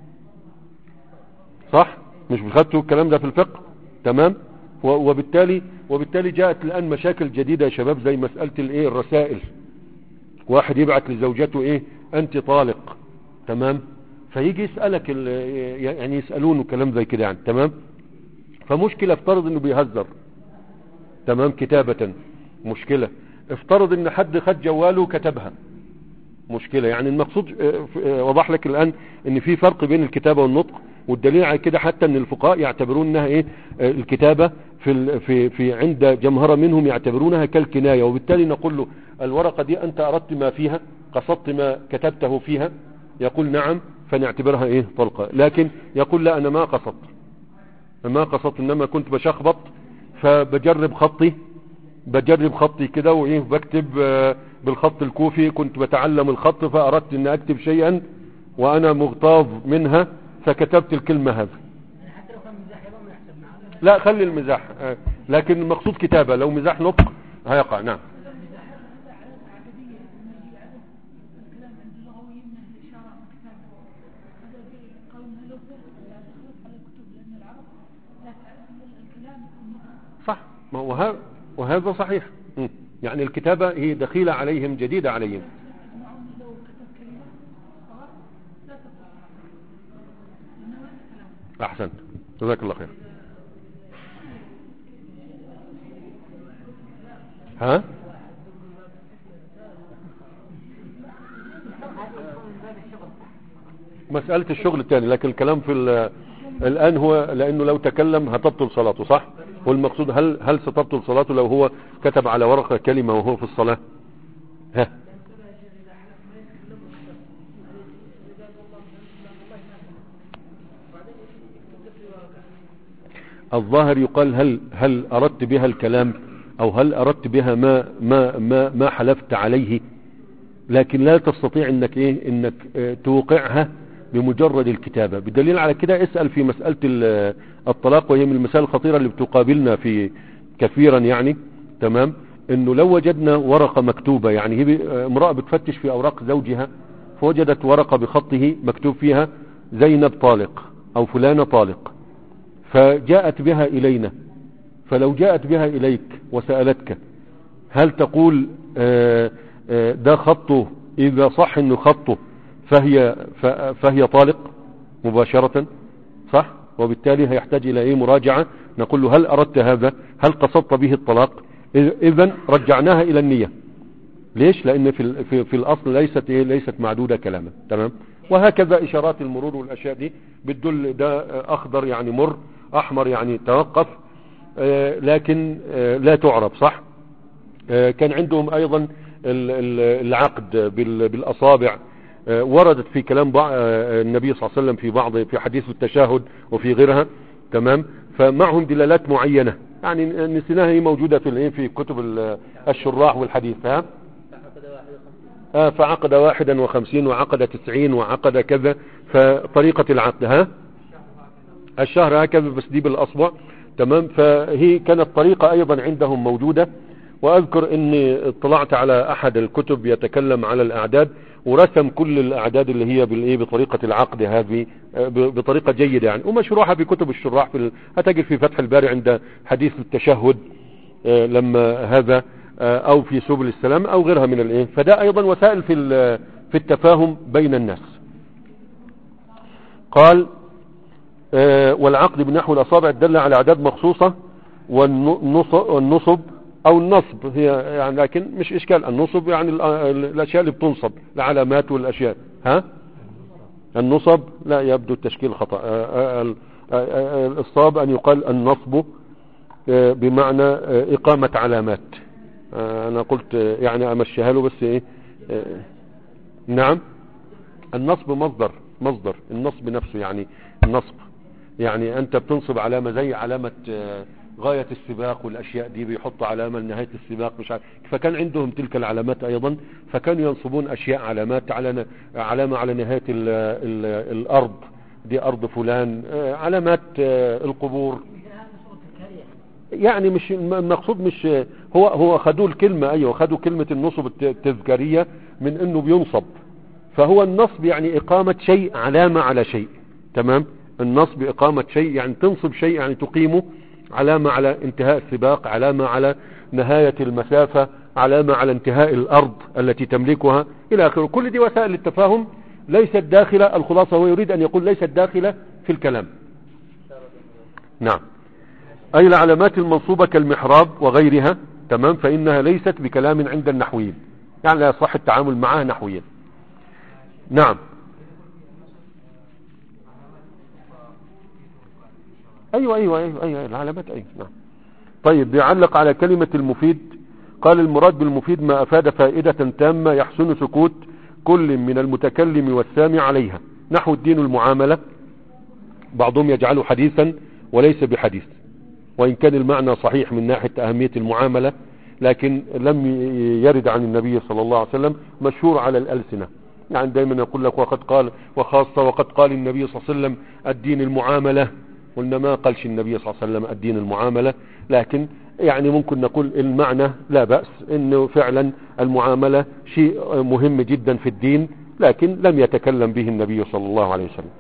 صح مش بخدتوا الكلام ده في الفقه تمام و- وبالتالي وبالتالي جاءت الان مشاكل جديدة يا شباب زي مسألة الايه الرسائل واحد يبعت لزوجته ايه انت طالق تمام فيجي يسألك ال- يعني يسألونه كلام زي كده يعني تمام فمشكلة افترض انه بيهزر تمام كتابة مشكلة افترض ان حد خد جواله وكتبها مشكلة يعني المقصود اه، ف- اه، وضح لك الان ان في فرق بين الكتابة والنطق والدليل على كده حتى ان الفقهاء يعتبرون انها ايه اه، الكتابة في ال- في في عند جمهرة منهم يعتبرونها كالكناية وبالتالي نقول له الورقة دي انت اردت ما فيها قصدت ما كتبته فيها يقول نعم فنعتبرها ايه طلقة لكن يقول لا انا ما قصدت ما قصدت انما كنت بشخبط فبجرب خطي بجرب خطي كده وايه بكتب آه، بالخط الكوفي كنت بتعلم الخط فاردت ان اكتب شيئا وانا مغتاظ منها فكتبت الكلمة هذه يعني حتى لو كان مزاح يبقى ما يحسب معاه لا خلي المزاح آه، لكن المقصود كتابة لو مزاح نطق هيقع نعم الكلام عند اللغويين من الإشارة والكتابة هذا قول له لا تخلط على الكتب لأن العرب لا تعرف إلا الكلام والنطق صح ما هو ها- وهذا صحيح م. يعني الكتابة هي دخيلة عليهم جديدة عليهم يجمعون لو كتب كلمة صغر لا تقرأ لأنه ليس كلام احسنت جزاك الله خير ها مسألة الشغل الثاني لكن الكلام في ال- الآن هو لأنه لو تكلم هتبطل صلاته صح والمقصود هل هل ستبطل صلاته لو هو كتب على ورقة كلمة وهو في الصلاة ها الظاهر يقال هل هل أردت بها الكلام أو هل أردت بها ما ما ما ما حلفت عليه لكن لا تستطيع انك ايه انك اه توقعها بمجرد الكتابة بالدليل على كده اسأل في مسألة ال- الطلاق وهي من المسائل الخطيرة اللي بتقابلنا في كثيرا يعني تمام انه لو وجدنا ورقة مكتوبة يعني هي ب- اه امرأة بتفتش في اوراق زوجها فوجدت ورقة بخطه مكتوب فيها زينب طالق او فلانة طالق فجاءت بها الينا فلو جاءت بها اليك وسألتك هل تقول آه، آه، ده خطه اذا صح انه خطه فهي ف- فهي طالق مباشرة صح وبالتالي هيحتاج الى ايه مراجعة نقول له هل اردت هذا هل قصدت به الطلاق اذا رجعناها الى النية ليش لان في, ال- في, في الاصل ليست ايه ليست معدودة كلاما تمام وهكذا اشارات المرور والاشياء دي بتدل ده آه، اخضر يعني مر احمر يعني توقف آه، لكن آه، لا تعرب صح آه، كان عندهم ايضا ال- ال- العقد بال- بالاصابع آه، وردت في كلام بع- آه، النبي صلى الله عليه وسلم في بعض في حديث التشهد وفي غيرها تمام فمعهم دلالات معينة يعني نسيناها هي موجودة في الايه في كتب ال- الشراح والحديث ها فعقد واحد وخمسين آه، فعقد واحدا وخمسين وعقد تسعين وعقد كذا فطريقة العقد ها الشهر هكذا بس دي بالاصبع تمام فهي كانت طريقة ايضا عندهم موجودة واذكر اني اطلعت على احد الكتب يتكلم على الاعداد ورسم كل الاعداد اللي هي بالايه بطريقة العقد هذه آه، ب- بطريقة جيدة يعني ومشروحة في كتب الشراح في ال... هتجد في فتح الباري عند حديث التشهد آه، لما هذا آه، او في سبل السلام او غيرها من الايه فده ايضا وسائل في ال- في التفاهم بين الناس قال آه، والعقد بنحو الأصابع دل على أعداد مخصوصة والنصب او النصب هي يعني لكن مش اشكال النصب يعني ال- ال- الاشياء اللي بتنصب العلامات والاشياء ها النصب لا يبدو التشكيل خطأ آه، آه، ال- آه، آه، الصواب ان يقال النصب آه، بمعنى آه، اقامة علامات آه، انا قلت آه، يعني امشيها له بس ايه آه، نعم النصب مصدر مصدر النصب نفسه يعني النصب يعني انت بتنصب علامة زي علامة آه، غاية السباق والاشياء دي بيحطوا علامة لنهاية السباق مش عارف فكان عندهم تلك العلامات ايضا فكانوا ينصبون اشياء علامات على ن- علامة على نهاية ال ال الارض دي ارض فلان آه، علامات آه، القبور مثل هذا صورة الكارية يعني مش المقصود مش هو هو خدوا الكلمة ايوه خدوا كلمة النصب الت- التذكارية من انه بينصب فهو النصب يعني اقامة شيء علامة على شيء تمام النصب اقامة شيء يعني تنصب شيء يعني تقيمه علامة على انتهاء السباق علامة على نهاية المسافة علامة على انتهاء الارض التي تملكها الى اخره كل دي وسائل التفاهم ليست داخلة الخلاصة هو يريد ان يقول ليست داخلة في الكلام نعم أي العلامات المنصوبة كالمحراب وغيرها تمام فإنها ليست بكلام عند النحويين يعني لا يصح التعامل معها نحويا نعم أيوة أيوة أيوة, أيوة العلامات أيوة نعم طيب بيعلق على كلمة المفيد قال المراد بالمفيد ما أفاد فائدة تامة يحسن سكوت كل من المتكلم والسامع عليها نحو الدين المعاملة بعضهم يجعله حديثا وليس بحديث وإن كان المعنى صحيح من ناحية أهمية المعاملة لكن لم يرد عن النبي صلى الله عليه وسلم مشهور على الألسنة يعني دايما يقول لك وقد قال وخاصة وقد قال النبي صلى الله عليه وسلم الدين المعاملة قلنا ما قالش النبي صلى الله عليه وسلم الدين المعاملة لكن يعني ممكن نقول المعنى لا بأس انه فعلا المعاملة شيء مهم جدا في الدين لكن لم يتكلم به النبي صلى الله عليه وسلم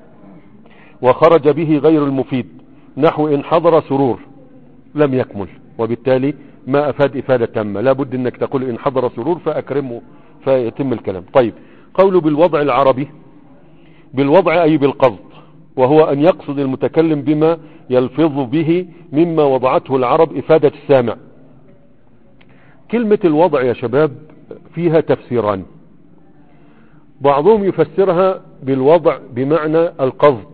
وخرج به غير المفيد نحو إن حضر سرور لم يكمل وبالتالي ما أفاد إفادة تامة لا بد أنك تقول إن حضر سرور فأكرمه فيتم الكلام طيب قوله بالوضع العربي بالوضع أي بالقصد وهو أن يقصد المتكلم بما يلفظ به مما وضعته العرب إفادة السامع كلمة الوضع يا شباب فيها تفسيران بعضهم يفسرها بالوضع بمعنى القصد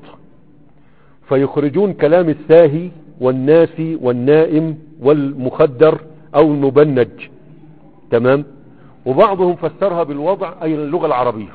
فيخرجون كلام الساهي والناسي والنائم والمخدر او المبنج تمام وبعضهم فسرها بالوضع اي اللغة العربية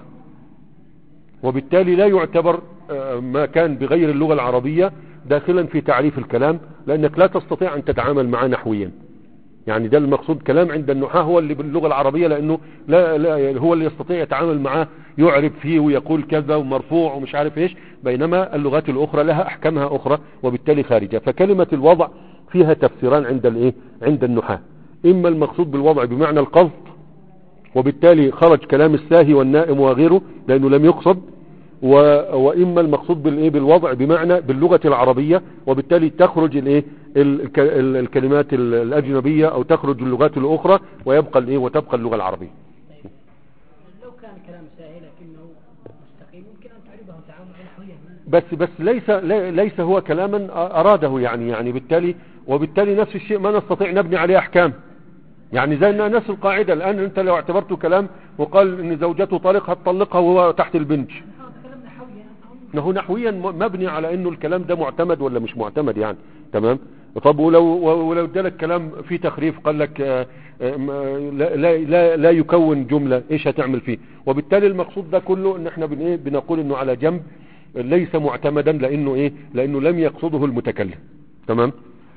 وبالتالي لا يعتبر آه، ما كان بغير اللغة العربية داخلا في تعريف الكلام لانك لا تستطيع ان تتعامل معه نحويا يعني ده المقصود كلام عند النحاة هو اللي باللغة العربية لانه لا, لا هو اللي يستطيع يتعامل معاه يعرب فيه ويقول كذا ومرفوع ومش عارف ايش بينما اللغات الاخرى لها احكامها اخرى وبالتالي خارجة فكلمة الوضع فيها تفسيران عند الايه عند النحاة اما المقصود بالوضع بمعنى القصد وبالتالي خرج كلام الساهي والنائم وغيره لانه لم يقصد و... واما المقصود بالايه بالوضع بمعنى باللغة العربية وبالتالي تخرج الايه الك... ال- الكلمات ال- الاجنبية او تخرج اللغات الاخرى ويبقى الايه وتبقى اللغة العربية طيب لو كان كلام ساهل لكنه مستقيم يمكن أن تعربه تعامل نحويا ما- بس بس ليس لي- ليس هو كلاما اراده يعني يعني بالتالي وبالتالي نفس الشيء ما نستطيع نبني عليه احكام يعني زي إنها نفس القاعدة الان انت لو اعتبرته كلام وقال ان زوجته طلقها تطلقها وهو تحت البنج نحن نتكلم نحويا أو انه نحويا م- مبني على انه الكلام ده معتمد ولا مش معتمد يعني تمام طب ولو ولو ادالك كلام فيه تخريف قال لك آه، آه، م- لا, لا, لا, لا يكون جملة ايش هتعمل فيه وبالتالي المقصود ده كله ان احنا بن ايه بنقول انه على جنب ليس معتمدا لانه ايه لانه لم يقصده المتكلم تمام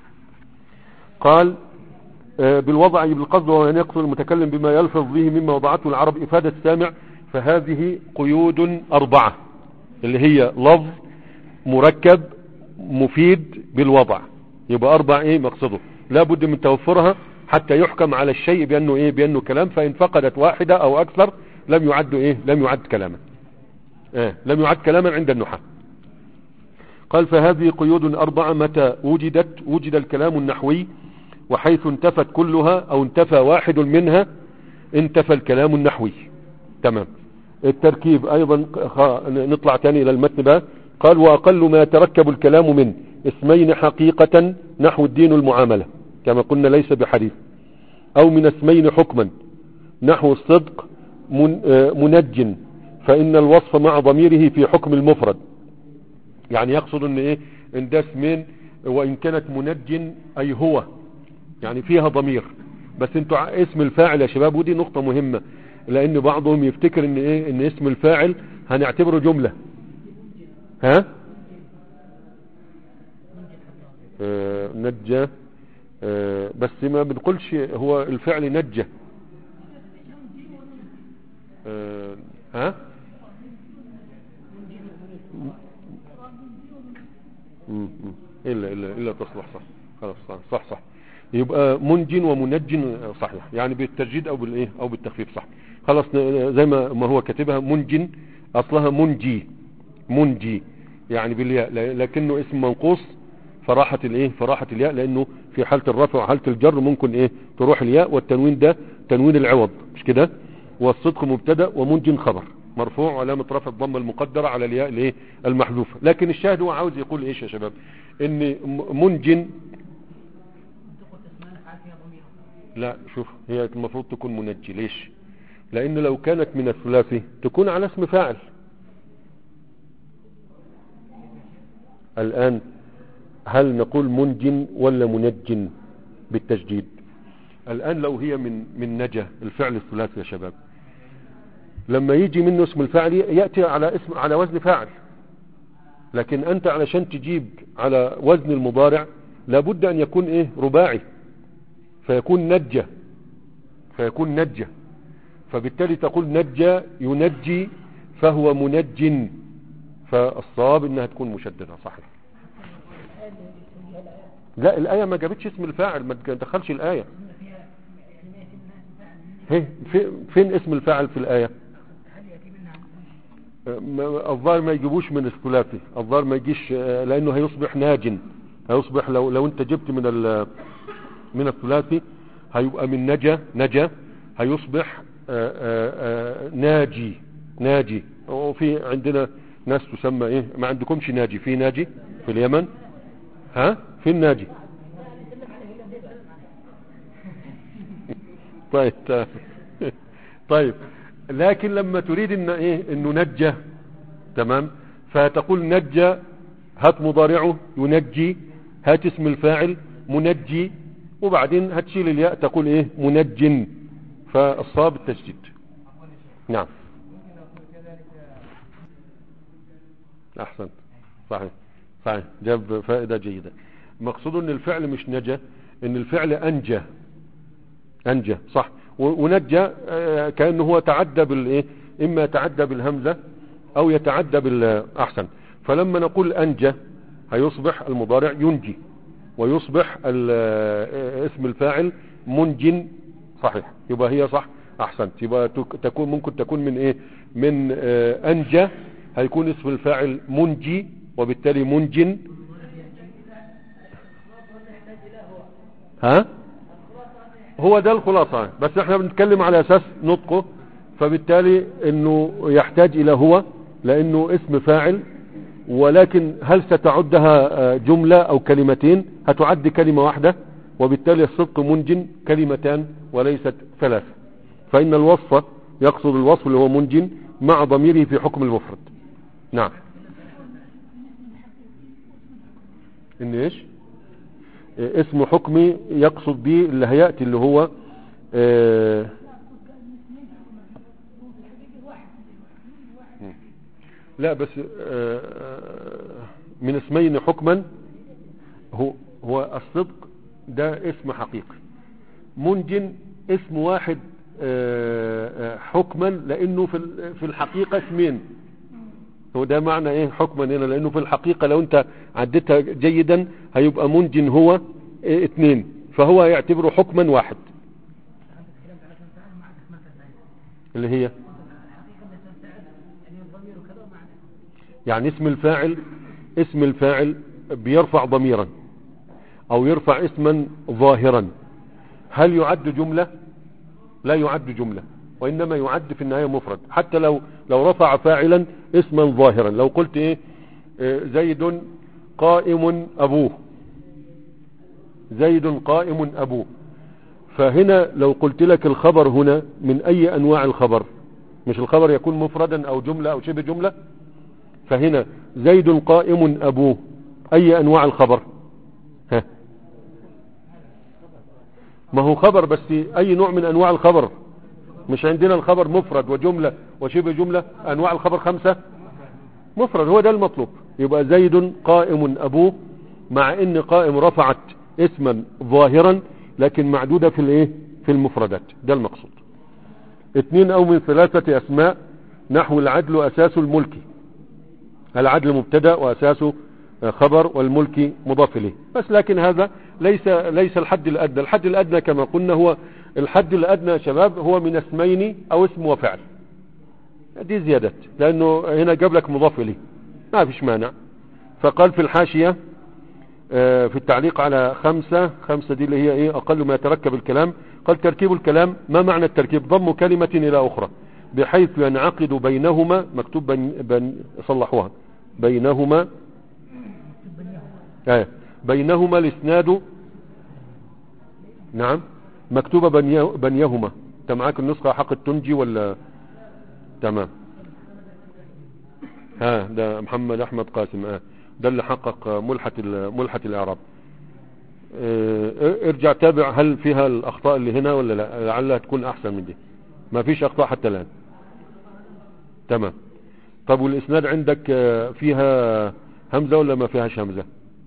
قال آه، بالوضع أي بالقصد وهو أن يقصد المتكلم بما يلفظ به مما وضعته العرب إفادة السامع فهذه قيود أربعة اللي هي لفظ مركب مفيد بالوضع يبقى أربع إيه مقصده لا بد من توفرها حتى يحكم على الشيء بأنه إيه بأنه كلام فإن فقدت واحدة أو أكثر لم يعد إيه لم يعد كلاما آه لم يعد كلاما عند النحاة قال فهذه قيود أربعة متى وجدت وجد الكلام النحوي وحيث انتفت كلها أو انتفى واحد منها انتفى الكلام النحوي تمام التركيب أيضا خ... نطلع تاني إلى المتن بقى قال وأقل ما يتركب الكلام من اسمين حقيقة نحو الدين المعاملة كما قلنا ليس بحديث أو من اسمين حكما نحو الصدق من آه، منج فإن الوصف مع ضميره في حكم المفرد يعني يقصد ان ايه ان ده اسمين وان كانت منج اي هو يعني فيها ضمير بس انتوا ع- اسم الفاعل يا شباب ودي نقطة مهمة لان بعضهم يفتكر ان ايه ان اسم الفاعل هنعتبره جملة ها آه نجى آه بس ما بنقولش هو الفعل نجى آه ها مم، مم. الا الا الا تصلح صح خلاص صح صح, صح. يبقى منج ومنج صحيح يعني بالتجديد او بالايه او بالتخفيف صح خلاص ن- زي ما ما هو كاتبها منج اصلها منجي منجي يعني بالياء ل- لكنه اسم منقوص فراحة الايه فراحة الياء لانه في حالة الرفع وحالة الجر ممكن ايه تروح الياء والتنوين ده تنوين العوض مش كده والصدق مبتدا ومنج خبر مرفوع وعلامة رفع الضمة المقدرة على الياء الايه المحذوفة لكن الشاهد هو عاوز يقول ايش يا شباب ان م- منج تقول اسمان افعال فيها ضمير لا شوف هي المفروض تكون منجي ليش لان لو كانت من الثلاثي تكون على اسم فاعل الان هل نقول منج ولا منج بالتجديد الان لو هي من من نجا الفعل الثلاثي يا شباب لما يجي منه اسم الفاعل ياتي على اسم على وزن فاعل لكن انت علشان تجيب على وزن المضارع لابد ان يكون ايه رباعي فيكون نجى فيكون نجى فبالتالي تقول نجى ينجي فهو منج فالصواب انها تكون مشددة صحيح لا الآية ما جابتش اسم الفاعل ما تدخلش الآية هي في- فين اسم الفاعل في الآية ما- الظاهر ما يجيبوش من الثلاثي الظاهر ما يجيش آه، لانه هيصبح ناج هيصبح لو لو انت جبت من ال- من الثلاثي هيبقى من نجا نجا هيصبح آه، آه، آه، ناجي ناجي وفي عندنا ناس تسمى ايه ما عندكمش ناجي في ناجي في اليمن ها في الناجي طيب تا- طيب لكن لما تريد ان ايه انه نجى تمام فتقول نجى هات مضارعه ينجي هات اسم الفاعل منجي وبعدين هتشيل الياء تقول ايه منج فالصواب التجديد نعم احسنت صحيح صحيح جاب فائدة جيدة مقصود ان الفعل مش نجا ان الفعل انجى انجى صح و- ونجى آه، كانه هو تعدى بالايه اما يتعدى بالهمزه او يتعدى بال احسن فلما نقول انجى هيصبح المضارع ينجي ويصبح ال- آه، اسم الفاعل منج صحيح يبقى هي صح احسنت يبقى تك- تكون ممكن تكون من ايه من آه، انجى هيكون اسم الفاعل منجي وبالتالي منج ها هو ده الخلاصة بس احنا بنتكلم على اساس نطقه فبالتالي انه يحتاج الى هو لانه اسم فاعل ولكن هل ستعدها آه، جملة او كلمتين هتعد كلمة واحدة وبالتالي الصدق منجن كلمتان وليست ثلاث فان الوصف يقصد الوصف اللي هو منجن مع ضميره في حكم المفرد نعم ان ايش آه، اسم حكمي يقصد به اللي هيأتي اللي هو آه، لا بس آه، آه، من اسمين حكما هو هو الصدق ده اسم حقيقي منجن اسم واحد آه، آه، حكما لانه في ال- في الحقيقة اسمين هو ده معنى ايه حكما هنا لانه في الحقيقة لو انت عدتها جيدا هيبقى منجن هو إيه اتنين فهو يعتبره حكما واحد اللي هي يعني اسم الفاعل اسم الفاعل بيرفع ضميرا او يرفع اسما ظاهرا هل يعد جملة لا يعد جملة وانما يعد في النهاية مفرد حتى لو لو رفع فاعلا اسما ظاهرا لو قلت ايه آه، زيد قائم أبوه زيد قائم أبوه فهنا لو قلت لك الخبر هنا من أي أنواع الخبر مش الخبر يكون مفردا أو جملة أو شبه جملة فهنا زيد قائم أبوه أي أنواع الخبر ها ما هو خبر بس أي نوع من أنواع الخبر مش عندنا الخبر مفرد وجملة وشبه جملة أنواع الخبر خمسة مفرد هو ده المطلوب يبقى زيد قائم أبوه مع ان قائم رفعت اسما ظاهرا لكن معدودة في الايه في المفردات ده المقصود اثنين او من ثلاثة اسماء نحو العدل اساس الملك العدل مبتدا واساسه خبر والملك مضاف اليه بس لكن هذا ليس ليس الحد الادنى الحد الادنى كما قلنا هو الحد الادنى يا شباب هو من اسمين او اسم وفعل دي زيادة لانه هنا جاب لك مضاف اليه ما فيش مانع فقال في الحاشية آه، في التعليق على خمسة خمسة دي اللي هي ايه اقل ما يتركب الكلام قال تركيب الكلام ما معنى التركيب ضم كلمة الى اخرى بحيث ينعقد بينهما مكتوب بن بن صلحوها بينهما آه بينهما الاسناد نعم مكتوبة بنيه بنيهما انت معاك النسخة حق التنجي ولا تمام ها ده محمد احمد قاسم اه ده اللي حقق ملحة ال- ملحة الاعراب اه، ارجع تابع هل فيها الاخطاء اللي هنا ولا لا لعلها تكون احسن من دي ما فيش اخطاء حتى الان تمام طب والاسناد عندك اه، فيها همزة ولا ما فيهاش همزة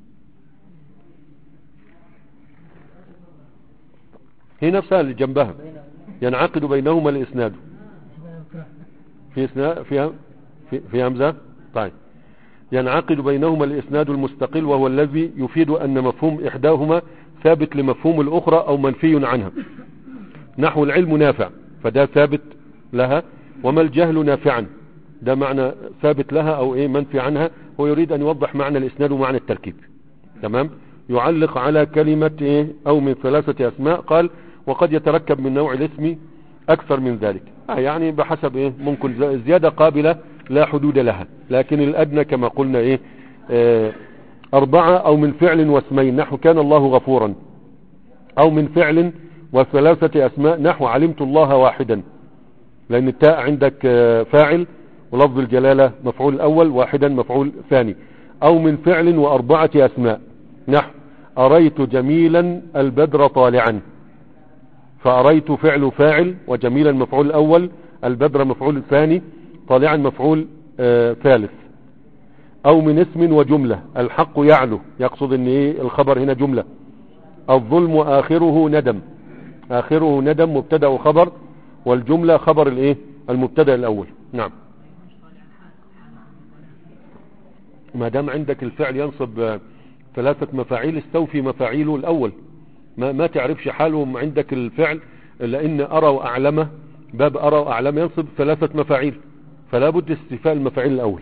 هي نفسها اللي جنبها ينعقد بينهما الاسناد في اسناد فيها في, في همزة طيب ينعقد بينهما الاسناد المستقل وهو الذي يفيد ان مفهوم احداهما ثابت لمفهوم الاخرى او منفي عنها نحو العلم نافع فده ثابت لها وما الجهل نافعا ده معنى ثابت لها او ايه منفي عنها هو يريد ان يوضح معنى الاسناد ومعنى التركيب تمام يعلق على كلمة ايه او من ثلاثة اسماء قال وقد يتركب من نوع الاسم اكثر من ذلك آه يعني بحسب ايه ممكن ز- زيادة قابلة لا حدود لها لكن الادنى كما قلنا ايه آه اربعة او من فعل واسمين نحو كان الله غفورا او من فعل وثلاثة اسماء نحو علمت الله واحدا لان التاء عندك آه، فاعل ولفظ الجلالة مفعول الاول واحدا مفعول ثاني او من فعل واربعة اسماء نحو اريت جميلا البدر طالعا فأريت فعل فاعل وجميلا مفعول الأول البدر مفعول ثاني طالعا مفعول آه ثالث أو من اسم وجملة الحق يعلو يقصد ان ايه الخبر هنا جملة الظلم آخره ندم آخره ندم مبتدا وخبر والجملة خبر الايه المبتدا الأول نعم ما دام عندك الفعل ينصب آه، ثلاثة مفاعيل استوفي مفاعيله الأول ما, ما تعرفش حاله عندك الفعل لأن أرى وأعلمه باب أرى وأعلم ينصب ثلاثة مفاعيل فلا بد استيفاء المفاعيل الأول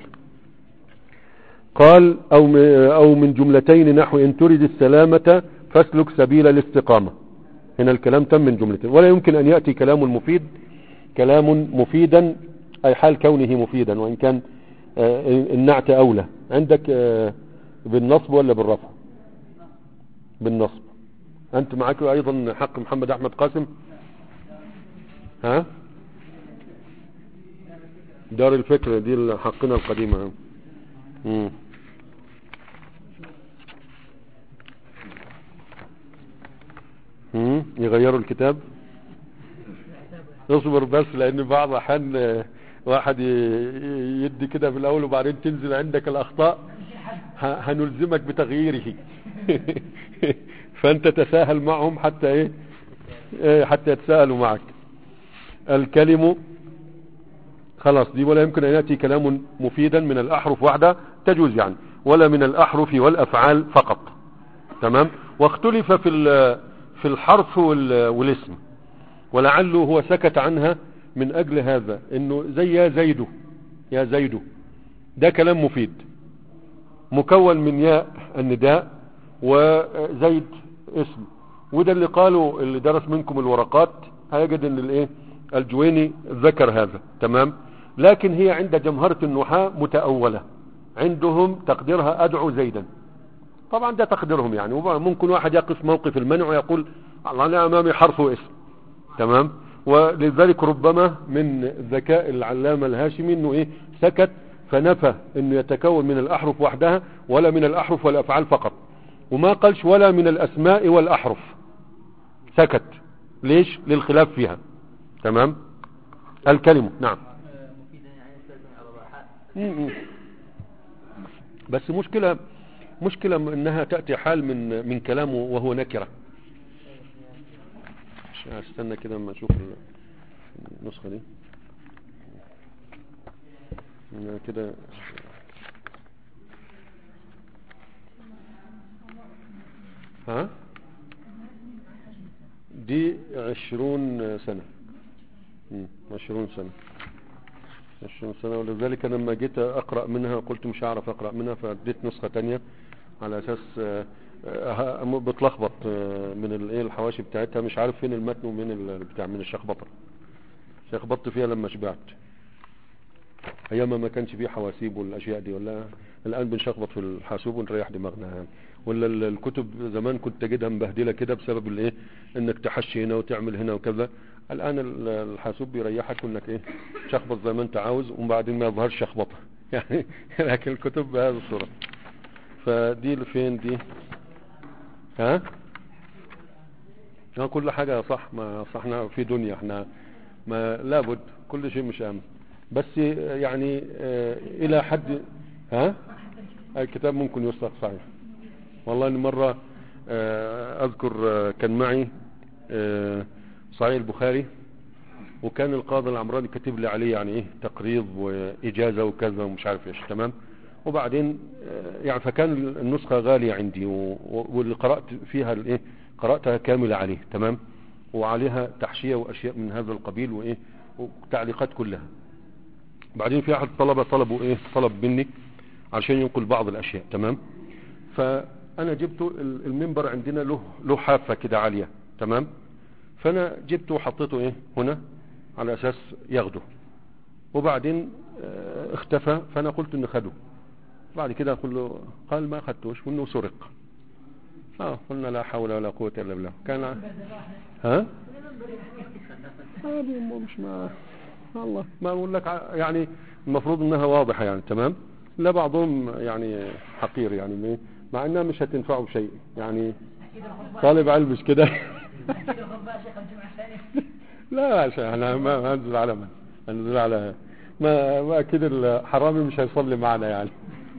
قال أو, م- أو من جملتين نحو إن تريد السلامة فاسلك سبيل الاستقامة هنا الكلام تم من جملتين ولا يمكن أن يأتي كلام مفيد كلام مفيدا أي حال كونه مفيدا وإن كان آه، النعت أولى عندك آه، بالنصب ولا بالرفع بالنصب أنت معك أيضا حق محمد أحمد قاسم ها دار الفكرة دي حقنا القديمة مم. مم. يغيروا الكتاب اصبر بس لان بعض احيان آه، واحد ي- ي- يدي كده في الاول وبعدين تنزل عندك الاخطاء ه- هنلزمك بتغييره فانت تساهل معهم حتى ايه إيه، حتى يتساءلوا معك الكلم خلاص دي ولا يمكن ان ياتي كلام مفيدا من الاحرف وحده تجوز يعني ولا من الاحرف والافعال فقط تمام واختلف في ال- في الحرف وال- والاسم ولعله هو سكت عنها من اجل هذا انه زي يا زيد يا زيد ده كلام مفيد مكون من ياء النداء وزيد اسم وده اللي قالوا اللي درس منكم الورقات هيجد ان الايه الجويني ذكر هذا تمام لكن هي عند جمهرة النحاة متأولة عندهم تقديرها ادعو زيدا طبعا ده تقديرهم يعني وممكن واحد يقف موقف المنع ويقول الله انا امامي حرف واسم تمام ولذلك ربما من ذكاء العلامة الهاشمي انه ايه سكت فنفى انه يتكون من الاحرف وحدها ولا من الاحرف والافعال فقط وما قالش ولا من الاسماء والاحرف سكت ليش للخلاف فيها تمام الكلمة نعم مفيدا يعني يستلزم على الراحة بس مشكلة مشكلة انها تأتي حال من من كلامه وهو نكرة مش استنى كده اما اشوف ال- النسخة دي أنا كده ها دي عشرون سنة مم، عشرون سنة عشرين سنة ولذلك أنا لما جيت أقرأ منها قلت مش هعرف أقرأ منها فاديت نسخة تانية على أساس آه، آه، ه- بتلخبط آه، من الايه الحواشي بتاعتها مش عارف فين المتن ومين ال- بتاع من الشخبطة شخبطت فيها لما شبعت أيام ما كانش فيه حواسيب والأشياء دي ولا الآن بنشخبط في الحاسوب ونريح دماغنا يعني ولا ال- الكتب زمان كنت تجدها مبهدلة كده بسبب الايه انك تحشي هنا وتعمل هنا وكذا الآن ال- الحاسوب بيريحك انك ايه شخبط زي ما انت عاوز وبعدين ما يظهرش شخبطة يعني لكن الكتب بهذه الصورة فدي اللي فين دي ها اه كل حاجة صح ما صح احنا في دنيا احنا ما لابد كل شيء مش امن بس يعني اه الى حد ها الكتاب ممكن يسرق صحيح والله ان مرة اه اذكر اه كان معي اه صحيح البخاري وكان القاضي العمراني كاتب لي عليه يعني ايه تقريض واجازة وكذا ومش عارف ايش تمام وبعدين آه، يعني فكان النسخة غالية عندي و- و- واللي قرأت فيها الايه قرأتها كاملة عليه تمام وعليها تحشية واشياء من هذا القبيل وايه وتعليقات كلها بعدين في احد الطلبة طلبوا ايه طلب مني عشان ينقل بعض الاشياء تمام فانا جبته ال- المنبر عندنا له له حافة كده عالية تمام فانا جبته وحطيته ايه هنا على اساس ياخده وبعدين آه، اختفى فانا قلت انه خده بعد كده اقول له قال ما اخذتوش وانه سرق اه قلنا لا حول ولا قوة الا بالله كان ها هذه مو- مش ما الله ما اقول لك ع- يعني المفروض انها واضحة يعني تمام لا بعضهم يعني حقير يعني مع انها مش هتنفعه بشيء يعني طالب علم مش كده لا يا شيخ انا ما ما انزل على من انزل على ما ما اكيد الحرامي مش هيصلي معنا يعني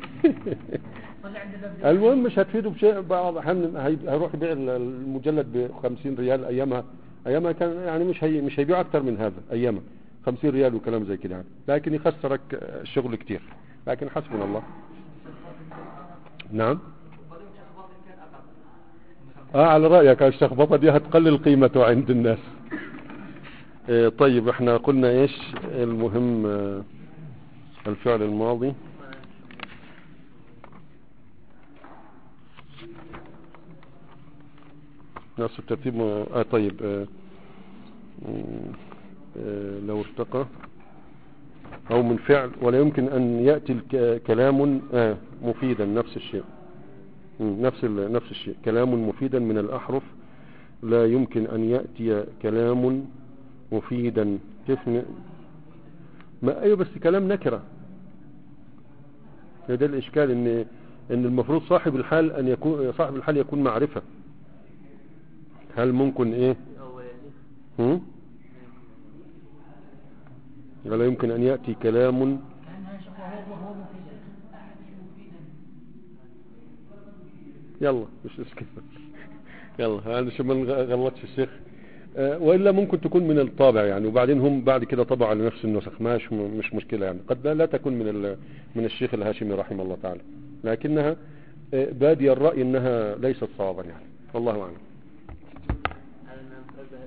المهم مش هتفيده بشيء بعض الاحيان هي- هيروح يبيع المجلد ب 50 ريال ايامها ايامها كان يعني مش هي مش هيبيع اكتر من هذا ايامها 50 ريال وكلام زي كده يعني لكن يخسرك الشغل كتير لكن حسبنا الله نعم اه على رأيك الشخبطة دي هتقلل قيمته عند الناس آه، طيب احنا قلنا ايش المهم آه، الفعل الماضي نفس الترتيب م- اه طيب آه مم، آه لو ارتقى او من فعل ولا يمكن ان يأتي الك- كلام آه مفيدا نفس الشيء مم، نفس ال- نفس الشيء كلام مفيدا من الاحرف لا يمكن ان يأتي كلام مفيدا كيف ن... ما ايوه بس كلام نكرة ده الاشكال ان ان المفروض صاحب الحال ان يكون صاحب الحال يكون معرفة هل ممكن ايه أول هم؟ ولا يمكن ان يأتي كلام يلا مش مشكلة يلا انا شو ما غلطش الشيخ آه، والا ممكن تكون من الطابع يعني وبعدين هم بعد كده طبعوا على نفس النسخ مش مش مشكلة يعني قد لا, لا تكون من ال- من الشيخ الهاشمي رحمه الله تعالى لكنها آه، بادي الرأي انها ليست صوابا يعني والله اعلم على أن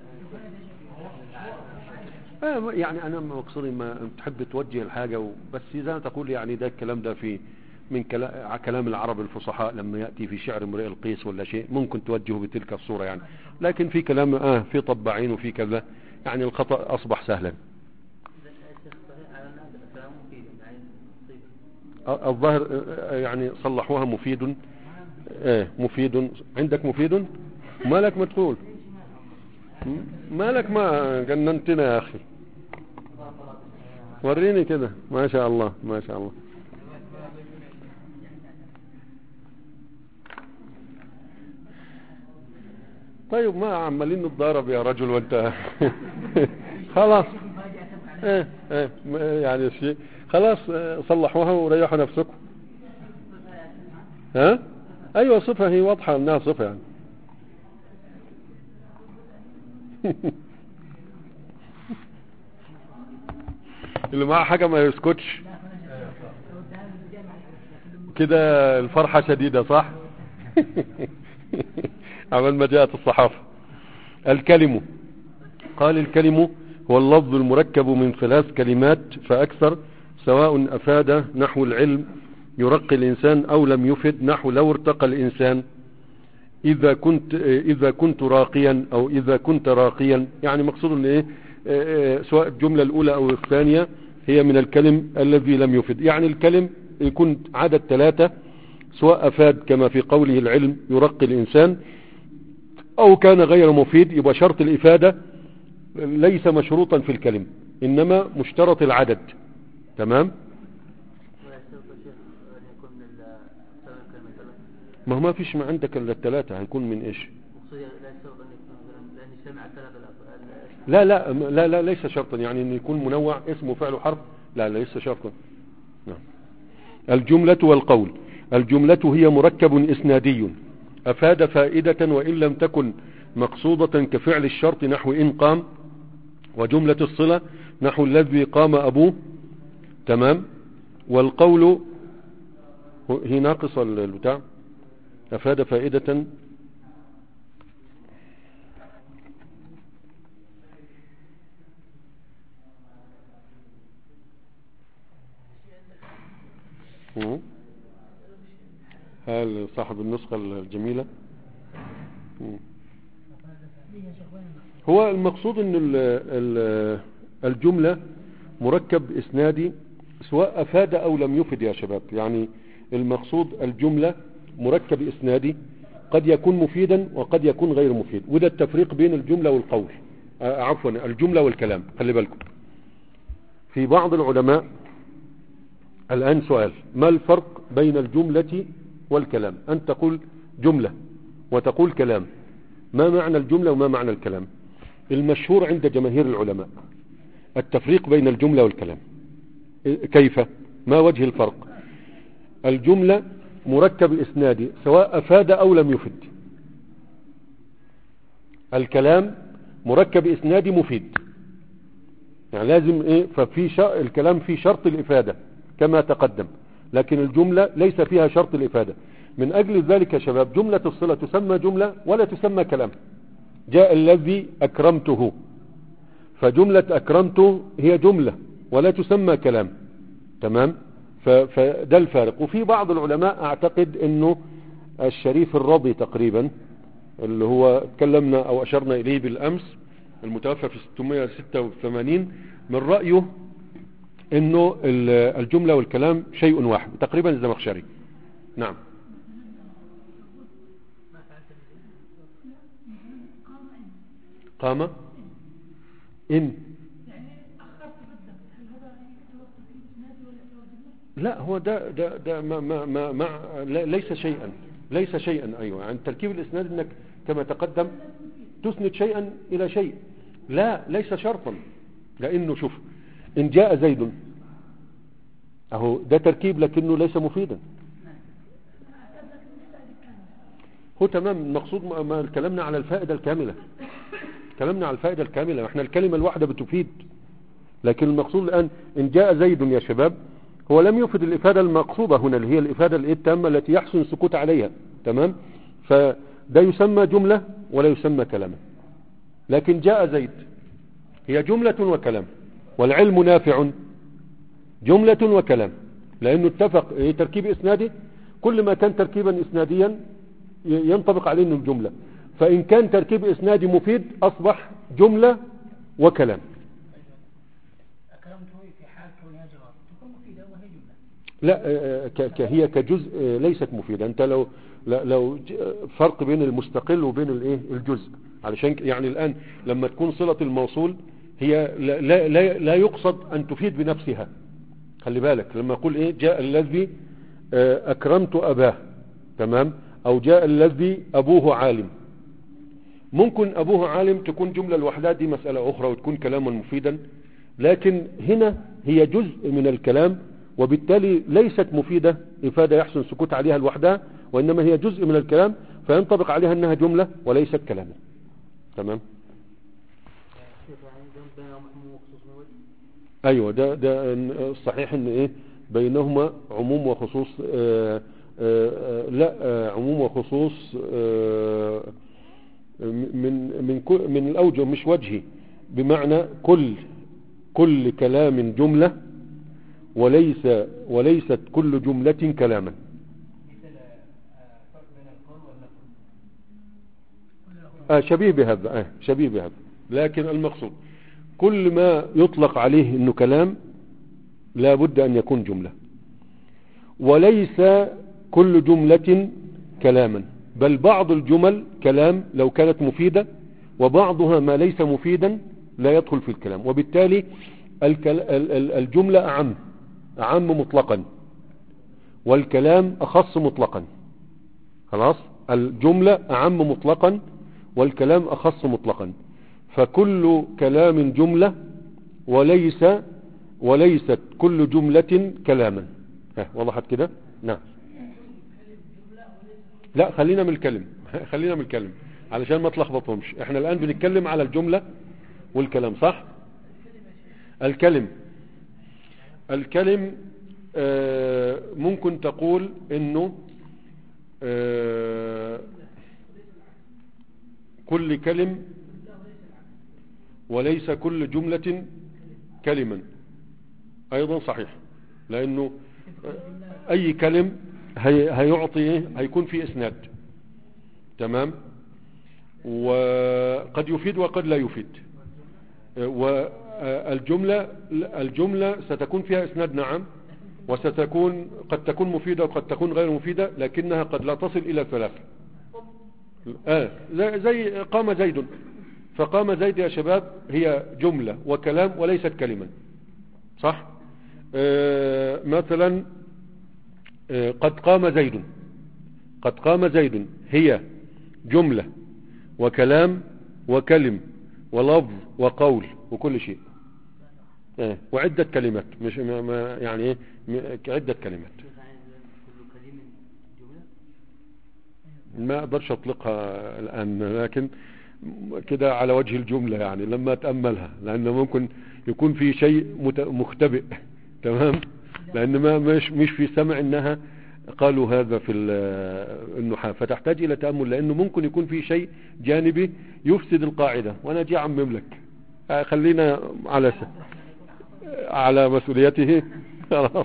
آه، يعني انا مقصودي ما تحب توجه الحاجة و- بس اذا تقول يعني ده الكلام ده في من كلا- كلام العرب الفصحاء لما يأتي في شعر امرئ القيس ولا شيء ممكن توجهه بتلك الصورة يعني لكن في كلام اه في طباعين وفي كذا يعني الخطأ اصبح سهلا الشيخ صحيح على أن هذا كلام مفيد يعني طيب الظاهر آه، يعني صلحوها مفيد ايه مفيد عندك مفيد مالك ما تقول م- مالك ما جننتنا يا اخي وريني كده ما شاء الله ما شاء الله طيب ما عمالين نتضارب يا رجل وانت خلاص ايه ايه ما- يعني شيء خلاص اه، صلحوها وريحوا نفسكم ها ايوه صفة هي واضحة انها صفة يعني اللي معاه حاجة ما يسكتش كده الفرحة شديدة صح عمل ما جاءت الصحافة الكلم قال الكلم هو اللفظ المركب من ثلاث كلمات فأكثر سواء أفاد نحو العلم يرقي الإنسان أو لم يفد نحو لو ارتقى الإنسان إذا كنت إذا كنت راقيا أو إذا كنت راقيا يعني مقصود إن إيه آه، آه، سواء الجملة الأولى أو الثانية هي من الكلم الذي لم يفد يعني الكلم يكون عدد ثلاثة سواء أفاد كما في قوله العلم يرقي الإنسان أو كان غير مفيد يبقى شرط الإفادة ليس مشروطا في الكلم إنما مشترط العدد تمام ولا يشترط يا شيخ أن يكون من ال- سبب كلمة ثلاث ما هو ما فيش ما عندك إلا الثلاثة هيكون من إيش مقصودي لا يشترط أن يكون مثلا لأن يجتمع الثلاث الأف- ال- لا لا لا لا ليس شرطا يعني انه يكون منوع اسمه فعل حرف لا ليس شرطا نعم الجملة والقول الجملة هي مركب اسنادي افاد فائدة وان لم تكن مقصودة كفعل الشرط نحو ان قام وجملة الصلة نحو الذي قام ابوه تمام والقول هي ناقصة البتاع افاد فائدة مم. هل صاحب النسخة الجميلة مم. هو المقصود ان ال- ال- الجملة مركب اسنادي سواء افاد او لم يفد يا شباب يعني المقصود الجملة مركب اسنادي قد يكون مفيدا وقد يكون غير مفيد وده التفريق بين الجملة والقول آه، عفوا الجملة والكلام خلي بالكم في بعض العلماء الآن سؤال ما الفرق بين الجملة والكلام أن تقول جملة وتقول كلام ما معنى الجملة وما معنى الكلام المشهور عند جماهير العلماء التفريق بين الجملة والكلام كيف ما وجه الفرق الجملة مركب إسنادي سواء أفاد أو لم يفد الكلام مركب إسنادي مفيد يعني لازم ايه ففي شا... الكلام فيه شرط الافادة كما تقدم لكن الجملة ليس فيها شرط الافادة من اجل ذلك يا شباب جملة الصلة تسمى جملة ولا تسمى كلام جاء الذي اكرمته فجملة اكرمته هي جملة ولا تسمى كلام تمام ف... فده الفارق وفي بعض العلماء اعتقد انه الشريف الرضي تقريبا اللي هو تكلمنا او اشرنا اليه بالامس المتوفى في 686 من رأيه انه ال- الجملة والكلام شيء واحد تقريبا الزمخشري نعم قام ان يعني أخرت جدا هل هذا يعتبر تفيد إسنادي ولا يعتبر جملة؟ لا هو ده ده ده ما ما ما, ما لا- ليس شيئا ليس شيئا ايوه يعني تركيب الاسناد انك كما تقدم تسند شيئا الى شيء لا ليس شرطا لانه شوف ان جاء زيد اهو ده تركيب لكنه ليس مفيدا هو تمام المقصود ما- ما كلامنا على الفائدة الكاملة كلامنا على الفائدة الكاملة احنا الكلمة الواحدة بتفيد لكن المقصود الآن إن جاء زيد يا شباب هو لم يفد الإفادة المقصودة هنا اللي هي الإفادة الإيه التامة التي يحسن السكوت عليها تمام فده يسمى جملة ولا يسمى كلاما لكن جاء زيد هي جملة وكلام والعلم نافع جملة وكلام لأنه اتفق إيه تركيب إسنادي كل ما كان تركيبا إسناديا ي- ينطبق عليه انه الجملة فإن كان تركيب إسنادي مفيد أصبح جملة وكلام أكرمته في حال كونها جواب تكون مفيدة وهي جملة لا آه، ك- ك- هي كجزء آه، ليست مفيدة انت لو لا- لو ج- فرق بين المستقل وبين الايه الجزء علشان ك- يعني الان لما تكون صلة الموصول هي لا, لا, لا, لا يقصد ان تفيد بنفسها خلي بالك لما اقول ايه جاء الذي آه، اكرمت اباه تمام او جاء الذي ابوه عالم ممكن ابوه عالم تكون جملة لوحدها دي مسألة اخرى وتكون كلاما مفيدا لكن هنا هي جزء من الكلام وبالتالي ليست مفيدة إفادة يحسن سكوت عليها لوحدها وإنما هي جزء من الكلام فينطبق عليها أنها جملة وليست كلاما تمام شيخ يعني جنب بينهم عموم وخصوص من وجه أيوة ده ده الصحيح أن إيه بينهما عموم وخصوص آه آه آه لا آه عموم وخصوص آه من من كل- من الأوجه مش وجهي بمعنى كل كل كلام جملة وليس وليست كل جملة كلاما آه شبيه بهذا آه شبيه بهذا لكن المقصود كل ما يطلق عليه انه كلام لا بد ان يكون جملة وليس كل جملة كلاما بل بعض الجمل كلام لو كانت مفيدة وبعضها ما ليس مفيدا لا يدخل في الكلام وبالتالي الكل- ال- ال- الجملة أعم أعم مطلقا والكلام أخص مطلقا خلاص الجملة أعم مطلقا والكلام أخص مطلقا فكل كلام جملة وليس وليست كل جملة كلاما ها وضحت كده نعم لا خلينا من الكلم خلينا من الكلم علشان ما تلخبطهمش احنا الآن بنتكلم على الجملة والكلام صح الكلم الكلم آه، ممكن تقول انه آه، كل كلم وليس كل جملة كلما ايضا صحيح لانه آه، اي كلم هي هيعطي ايه هيكون في اسناد تمام وقد يفيد وقد لا يفيد والجملة الجملة ستكون فيها اسناد نعم وستكون قد تكون مفيدة وقد تكون غير مفيدة لكنها قد لا تصل الى ثلاثة آه زي, زي قام زيد فقام زيد يا شباب هي جملة وكلام وليست كلمة صح آه مثلا آه قد قام زيد قد قام زيد هي جملة وكلام وكلم ولفظ وقول وكل شيء آه وعدة كلمات مش ما ما يعني ايه م- عدة كلمات شيخ يعني كل كلمة جملة ما اقدرش اطلقها الان لكن كده على وجه الجملة يعني لما اتأملها لان ممكن يكون في شيء مت- مختبئ تمام لان ما مش مش في سمع انها قالوا هذا في ال- النحاة فتحتاج الى تأمل لانه ممكن يكون في شيء جانبي يفسد القاعدة وانا اجي اعمم لك آه، خلينا على س... على مسؤوليته خلاص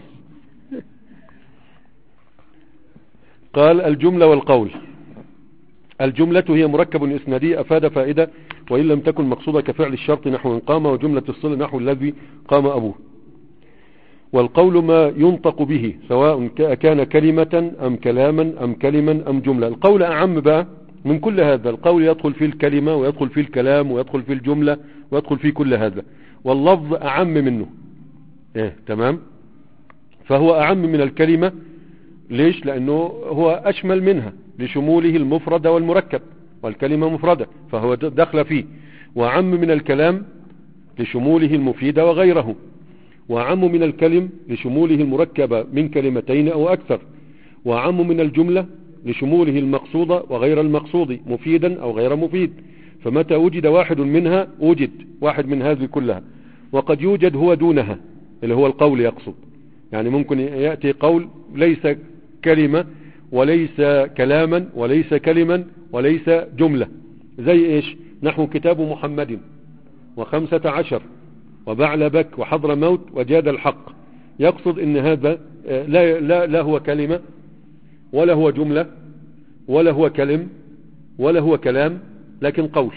قال الجملة والقول الجملة هي مركب إسنادي أفاد فائدة وإن لم تكن مقصودة كفعل الشرط نحو إن قام وجملة الصلة نحو الذي قام أبوه والقول ما ينطق به سواء ك- كان كلمة أم كلاما أم كلما أم جملة القول أعم بقى من كل هذا القول يدخل في الكلمة ويدخل في الكلام ويدخل في الجملة ويدخل في كل هذا واللفظ أعم منه إيه تمام فهو أعم من الكلمة ليش لأنه هو أشمل منها لشموله المفرد والمركب والكلمة مفردة فهو د- دخل فيه وأعم من الكلام لشموله المفيد وغيره وأعم من الكلم لشموله المركب من كلمتين أو أكثر وأعم من الجملة لشموله المقصود وغير المقصود مفيدا أو غير مفيد فمتى وجد واحد منها وجد واحد من هذه كلها وقد يوجد هو دونها اللي هو القول يقصد يعني ممكن يأتي قول ليس كلمة وليس كلاما وليس كلما وليس جملة زي ايش نحو كتاب محمد وخمسة عشر وبعلبك وحضر موت وجاد الحق يقصد ان هذا آه، لا, لا, لا هو كلمة ولا هو جملة ولا هو كلم ولا هو كلام لكن قول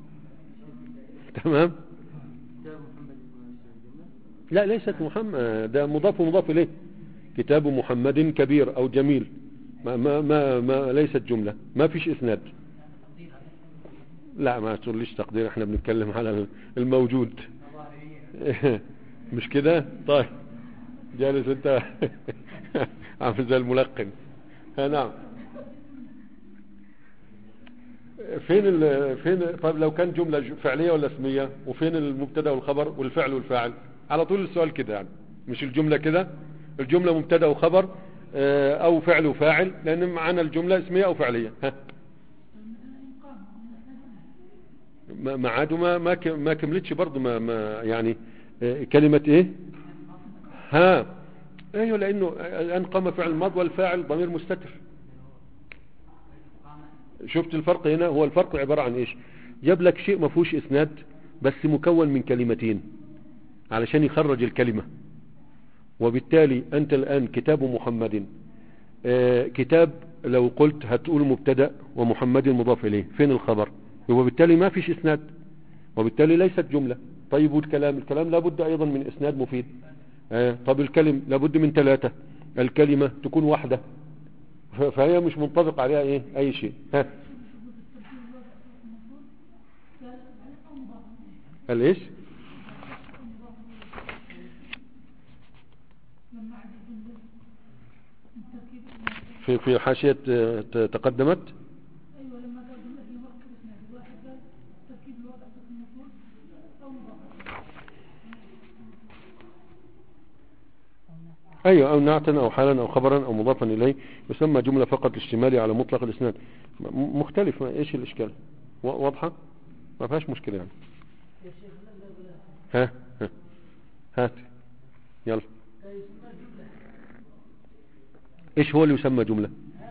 تمام كتاب محمد بن جملة لا ليست محمد ده مضاف ومضاف اليه كتاب محمد كبير او جميل ما ما ما, ما ليست جملة ما فيش اسناد لا ما تقوليش تقدير احنا بنتكلم على الموجود مش كده طيب جالس انت عامل زي الملقن ها نعم فين ال... فين طيب لو كان جملة ج- فعلية ولا اسمية وفين المبتدا والخبر والفعل والفاعل على طول السؤال كده يعني مش الجملة كده الجملة مبتدا وخبر آه، او فعل وفاعل لان معانا الجملة اسمية او فعلية ها ما ما عادوا ما ما ك- ما كملتش برضه ما ما يعني آه، كلمة ايه ها ايوه لانه الان قام فعل الماضي والفاعل ضمير مستتر شفت الفرق هنا هو الفرق عبارة عن ايش جاب لك شيء ما فيهوش اسناد بس مكون من كلمتين علشان يخرج الكلمة وبالتالي انت الان كتاب محمد آه كتاب لو قلت هتقول مبتدا ومحمد مضاف اليه فين الخبر وبالتالي ما فيش اسناد وبالتالي ليست جملة طيب والكلام الكلام لابد ايضا من اسناد مفيد آه طب الكلم لابد من ثلاثة الكلمة تكون واحدة ف- فهي مش منطبق عليها ايه اي شيء ها قال ايش في في حاشية آه، ت- تقدمت ايوه لما قال جمله يمركب اسناد واحد قال تركيب الوضع في المفعول او مضاف ايوه او نعتا او حالا او خبرا او مضافا اليه يسمى جملة فقط لاشتمالي على مطلق الاسناد م- مختلف ايش الاشكال و- واضحة ما فيهاش مشكلة يعني ها ها هات يلا ايش هو اللي يسمى جملة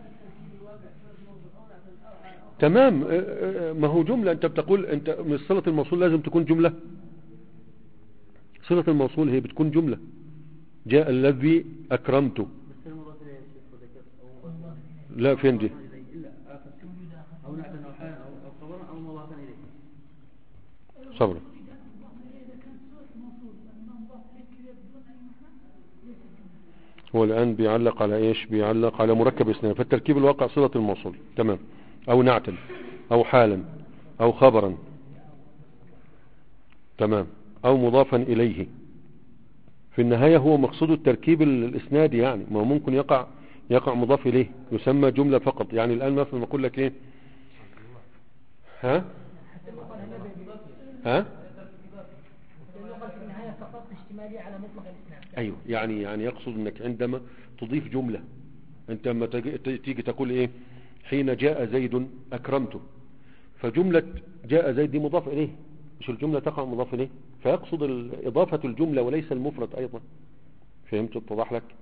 تمام اه، اه، ما هو جملة انت بتقول انت من صلة الموصول لازم تكون جملة صلة الموصول هي بتكون جملة جاء الذي اكرمته بس المضاف اليه يا شيخ وذكرت او مضاف لا فين دي اليه الا اخذت او نعتا او حالا او او خبرا او مضافا اليه صبرا اذا كانت صوره موصول لما مضاف اليه كذا بدون اي معنى ليس جمله هو الآن بيعلق على إيش بيعلق على مركب اثنين فالتركيب الواقع صلة الموصول تمام أو نعتا أو حالا أو خبرا تمام أو مضافا إليه في النهاية هو مقصود التركيب ال- الإسنادي يعني ما هو ممكن يقع يقع مضاف إليه يسمى جملة فقط يعني الآن مثلا ما أقول لك إيه ها ها لأنه قال في النهاية فقط اشتمالي على مطلق الإسلام ايوه يعني يعني يقصد انك عندما تضيف جملة انت لما تجي, تيجي تقول ايه حين جاء زيد اكرمته فجملة جاء زيد دي مضاف اليه مش الجملة تقع مضاف اليه فيقصد ال- اضافة الجملة وليس المفرد ايضا فهمت اتضح لك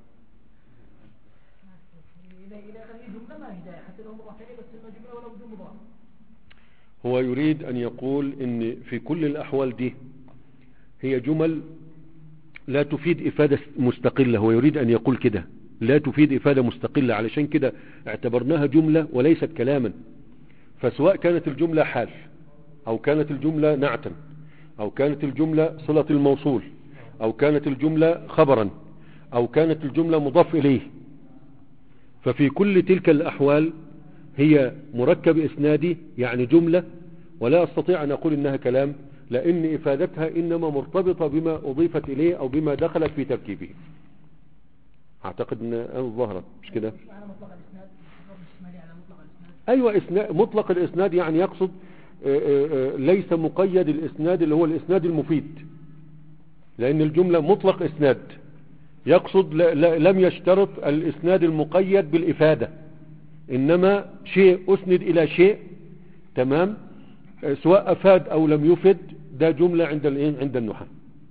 إذا إذا كان هي جملة ما هي داعي حتى لو مضاف إليه بس إنه جملة ولا بدون مضاف هو يريد ان يقول ان في كل الاحوال دي هي جمل لا تفيد افادة مستقلة هو يريد ان يقول كده لا تفيد افادة مستقلة علشان كده اعتبرناها جملة وليست كلاما فسواء كانت الجملة حال او كانت الجملة نعتا او كانت الجملة صلة الموصول او كانت الجملة خبرا او كانت الجملة مضاف اليه ففي كل تلك الأحوال هي مركب إسنادي يعني جملة ولا أستطيع أن أقول إنها كلام لأن إفادتها إنما مرتبطة بما أضيفت إليه أو بما دخلت في تركيبه أعتقد أن أنا ظهرت مش كده على مطلق الإسناد فقط اشتمالي على مطلق الإسناد أيوة إسناد مطلق الإسناد يعني يقصد آه، آه، آه، ليس مقيد الإسناد اللي هو الإسناد المفيد لأن الجملة مطلق إسناد يقصد لا- لا- لم يشترط الإسناد المقيد بالإفادة إنما شيء أسند إلى شيء تمام آه، سواء أفاد أو لم يفد ده جملة عند الإيه؟ عند النحاة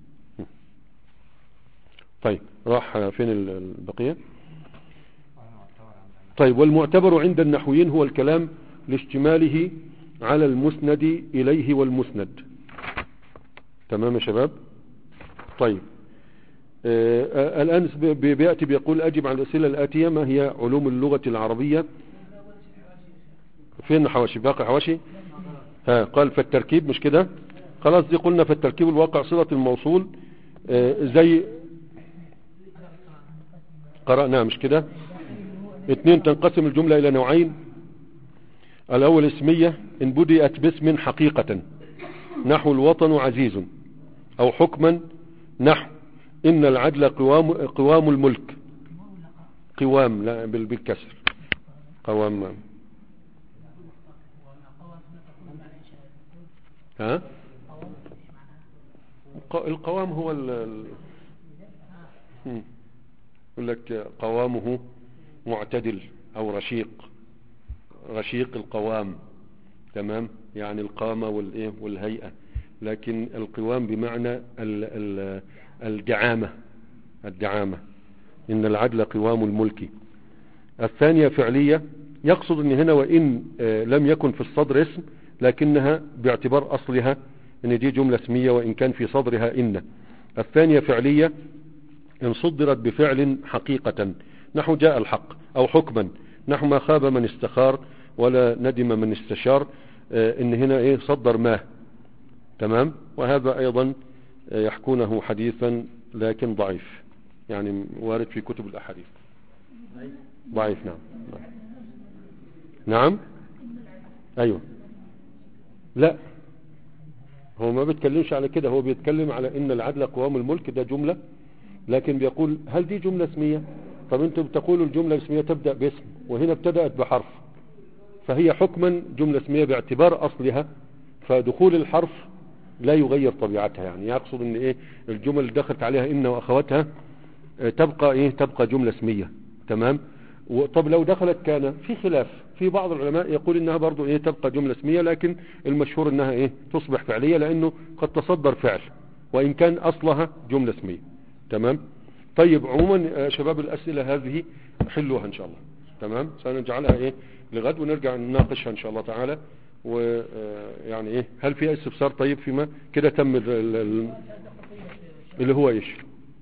طيب راح آه، فين ال- البقية طيب والمعتبر عند النحويين هو الكلام لاشتماله على المسند إليه والمسند تمام يا شباب طيب آه آه، الآن بي- بي- بيأتي بيقول أجب على الأسئلة الآتية ما هي علوم اللغة العربية فين حواشي باقي حواشي ها قال فالتركيب مش كده خلاص دي قلنا فالتركيب الواقع صلة الموصول آه زي قرأناها مش كده اثنين تنقسم الجملة الى نوعين الاول اسمية ان بدأت باسم حقيقة نحو الوطن عزيز او حكما نحو ان العدل قوام, قوام الملك قوام لا بال- بالكسر قوام ها الق- القوام هو ال ال- مم. يقول لك قوامه معتدل او رشيق رشيق القوام تمام يعني القامة والايه والهيئة لكن القوام بمعنى ال ال الدعامة الدعامة ان العدل قوام الملك الثانية فعلية يقصد ان هنا وان آه، لم يكن في الصدر اسم لكنها باعتبار اصلها ان دي جملة اسمية وان كان في صدرها ان الثانية فعلية ان صدرت بفعل حقيقة نحو جاء الحق او حكما نحو ما خاب من استخار ولا ندم من استشار آه، ان هنا ايه صدر ما تمام وهذا ايضا آه، يحكونه حديثا لكن ضعيف يعني وارد في كتب الاحاديث ضعيف نعم نعم ايوه لا هو ما بيتكلمش على كده هو بيتكلم على ان العدل قوام الملك ده جملة لكن بيقول هل دي جملة اسمية طب انتم بتقولوا الجملة الاسمية تبدأ باسم وهنا ابتدأت بحرف فهي حكما جملة اسمية باعتبار اصلها فدخول الحرف لا يغير طبيعتها يعني يقصد ان ايه الجمل اللي دخلت عليها ان واخواتها آه، تبقى ايه تبقى جملة اسمية تمام و- طب لو دخلت كان في خلاف في بعض العلماء يقول انها برضو ايه تبقى جملة اسمية لكن المشهور انها ايه تصبح فعلية لانه قد تصدر فعل وان كان اصلها جملة اسمية تمام طيب عموما آه، شباب الاسئلة هذه حلوها ان شاء الله تمام سنجعلها ايه لغد ونرجع نناقشها ان شاء الله تعالى ويعني ايه هل في استفسار طيب فيما كده تم ال- ال- ال- اللي هو ايش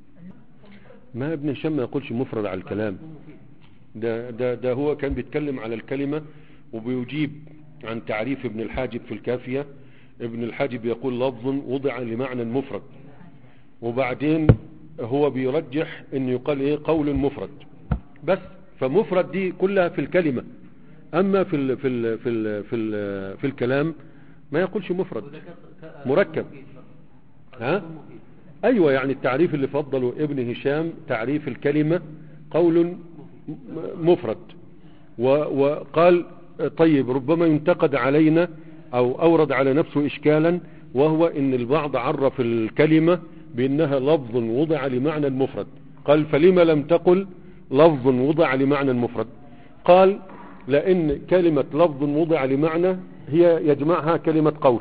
ما ابن هشام ما يقولش مفرد على الكلام ده, ده, ده هو كان بيتكلم على الكلمة وبيجيب عن تعريف ابن الحاجب في الكافية ابن الحاجب يقول لفظ وضع لمعنى مفرد وبعدين هو بيرجح ان يقال ايه قول مفرد بس فمفرد دي كلها في الكلمة اما في ال في ال في ال في, ال في الكلام ما يقولش مفرد مركب ها ايوه يعني التعريف اللي فضله ابن هشام تعريف الكلمة قول م- مفرد و- وقال طيب ربما ينتقد علينا او اورد على نفسه اشكالا وهو ان البعض عرف الكلمة بانها لفظ وضع لمعنى مفرد قال فلما لم تقل لفظ وضع لمعنى مفرد قال لان كلمة لفظ وضع لمعنى هي يجمعها كلمة قول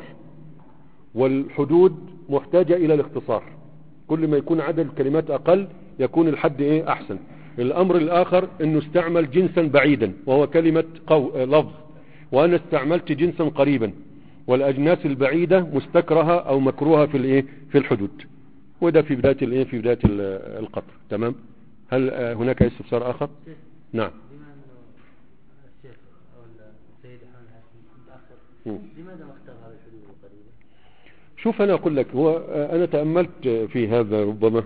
والحدود محتاجة الى الاختصار كل ما يكون عدد الكلمات اقل يكون الحد ايه احسن الامر الاخر انه استعمل جنسا بعيدا وهو كلمة قو... آه، لفظ وانا استعملت جنسا قريبا والاجناس البعيدة مستكرهة او مكروهة في الايه في الحدود وده في بداية الايه في بداية ال- القطر تمام هل آه، هناك استفسار اخر نعم بما انه الشيخ او السيد حمد حسن متاخر مم. لماذا ما اختار هذا الحدود القريبه؟ شوف انا اقول لك هو آه، انا تأملت آه، في هذا ربما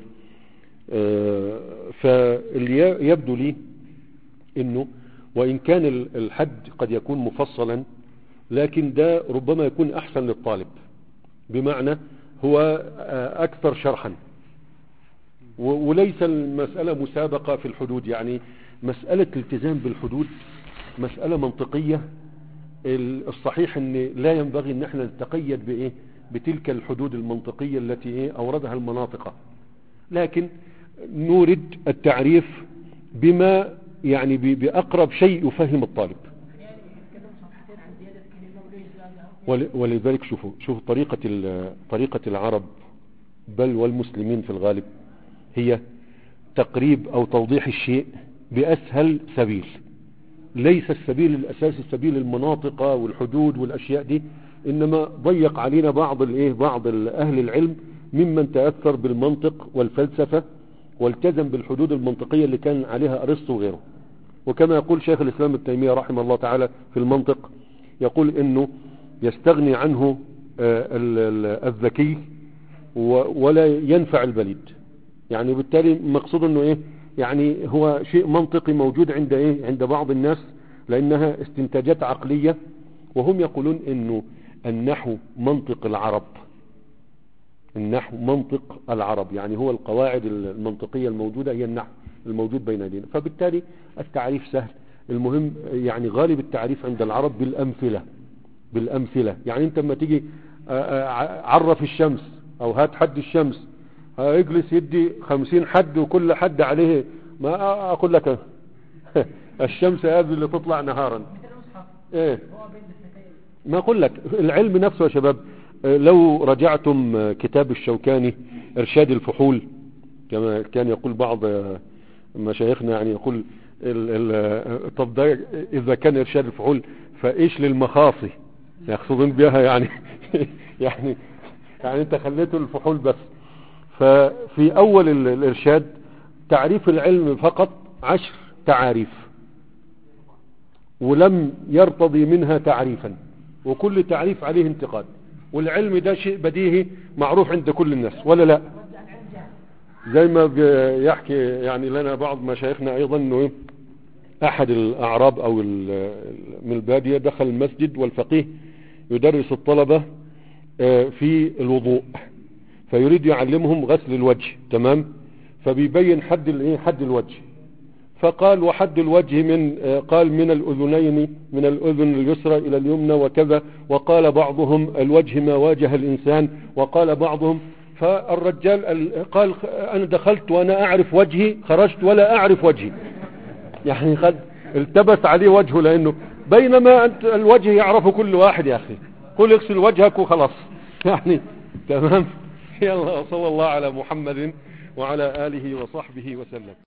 آه، فاللي يبدو لي انه وان كان ال- الحد قد يكون مفصلا لكن ده ربما يكون احسن للطالب بمعنى هو آه، اكثر شرحا و- وليس المسألة مسابقة في الحدود يعني مسألة الالتزام بالحدود مسألة منطقية ال- الصحيح ان لا ينبغي ان احنا نتقيد بايه بتلك الحدود المنطقية التي ايه اوردها المناطق لكن نورد التعريف بما يعني ب- باقرب شيء يفهم الطالب يعني يتكلم صفحتين عن زيادة كلمة وليس زادها ول- ولذلك شوفوا شوفوا طريقة ال- طريقة العرب بل والمسلمين في الغالب هي تقريب او توضيح الشيء باسهل سبيل ليس السبيل الاساسي سبيل المناطق والحدود والاشياء دي انما ضيق علينا بعض الايه بعض ال- اهل العلم ممن تاثر بالمنطق والفلسفه والتزم بالحدود المنطقيه اللي كان عليها ارسطو وغيره وكما يقول شيخ الاسلام ابن تيميه رحمه الله تعالى في المنطق يقول انه يستغني عنه آه، ال- ال- الذكي و- ولا ينفع البليد يعني بالتالي مقصود انه ايه يعني هو شيء منطقي موجود عند ايه عند بعض الناس لانها استنتاجات عقلية وهم يقولون انه النحو منطق العرب النحو منطق العرب يعني هو القواعد المنطقية الموجودة هي النحو الموجود بين يدينا فبالتالي التعريف سهل المهم يعني غالب التعريف عند العرب بالأمثلة بالأمثلة يعني انت لما تيجي آه، آه، عرف الشمس او هات حد الشمس آه، اجلس يدي خمسين حد وكل حد عليه ما اقول لك الشمس هذه اللي تطلع نهارا مثل المصحف ايه هو بين الاثنتين ما اقول لك العلم نفسه يا شباب آه، لو رجعتم آه، كتاب الشوكاني ارشاد الفحول كما كان يقول بعض آه، مشايخنا يعني يقول ال ال آه، طب ده اذا كان ارشاد الفحول فايش للمخاصي يقصدون بها يعني يعني يعني انت خليته الفحول بس ففي اول ال- الارشاد تعريف العلم فقط عشر تعاريف ولم يرتضي منها تعريفا وكل تعريف عليه انتقاد والعلم ده شيء بديهي معروف عند كل الناس ولا لا رد عن علم جهل زي ما بيحكي يعني لنا بعض مشايخنا ايضا انه إيه، احد الاعراب او ال- من البادية دخل المسجد والفقيه يدرس الطلبة آه، في الوضوء فيريد يعلمهم غسل الوجه تمام فبيبين حد الايه حد الوجه فقال وحد الوجه من آه، قال من الأذنين من الأذن اليسرى إلى اليمنى وكذا وقال بعضهم الوجه ما واجه الإنسان وقال بعضهم فالرجال ال- قال خ- أنا دخلت وأنا أعرف وجهي خرجت ولا أعرف وجهي يعني قد التبس عليه وجهه لأنه بينما أنت الوجه يعرفه كل واحد يا أخي قل اغسل وجهك وخلاص يعني تمام يلا صلى الله على محمد وعلى آله وصحبه وسلم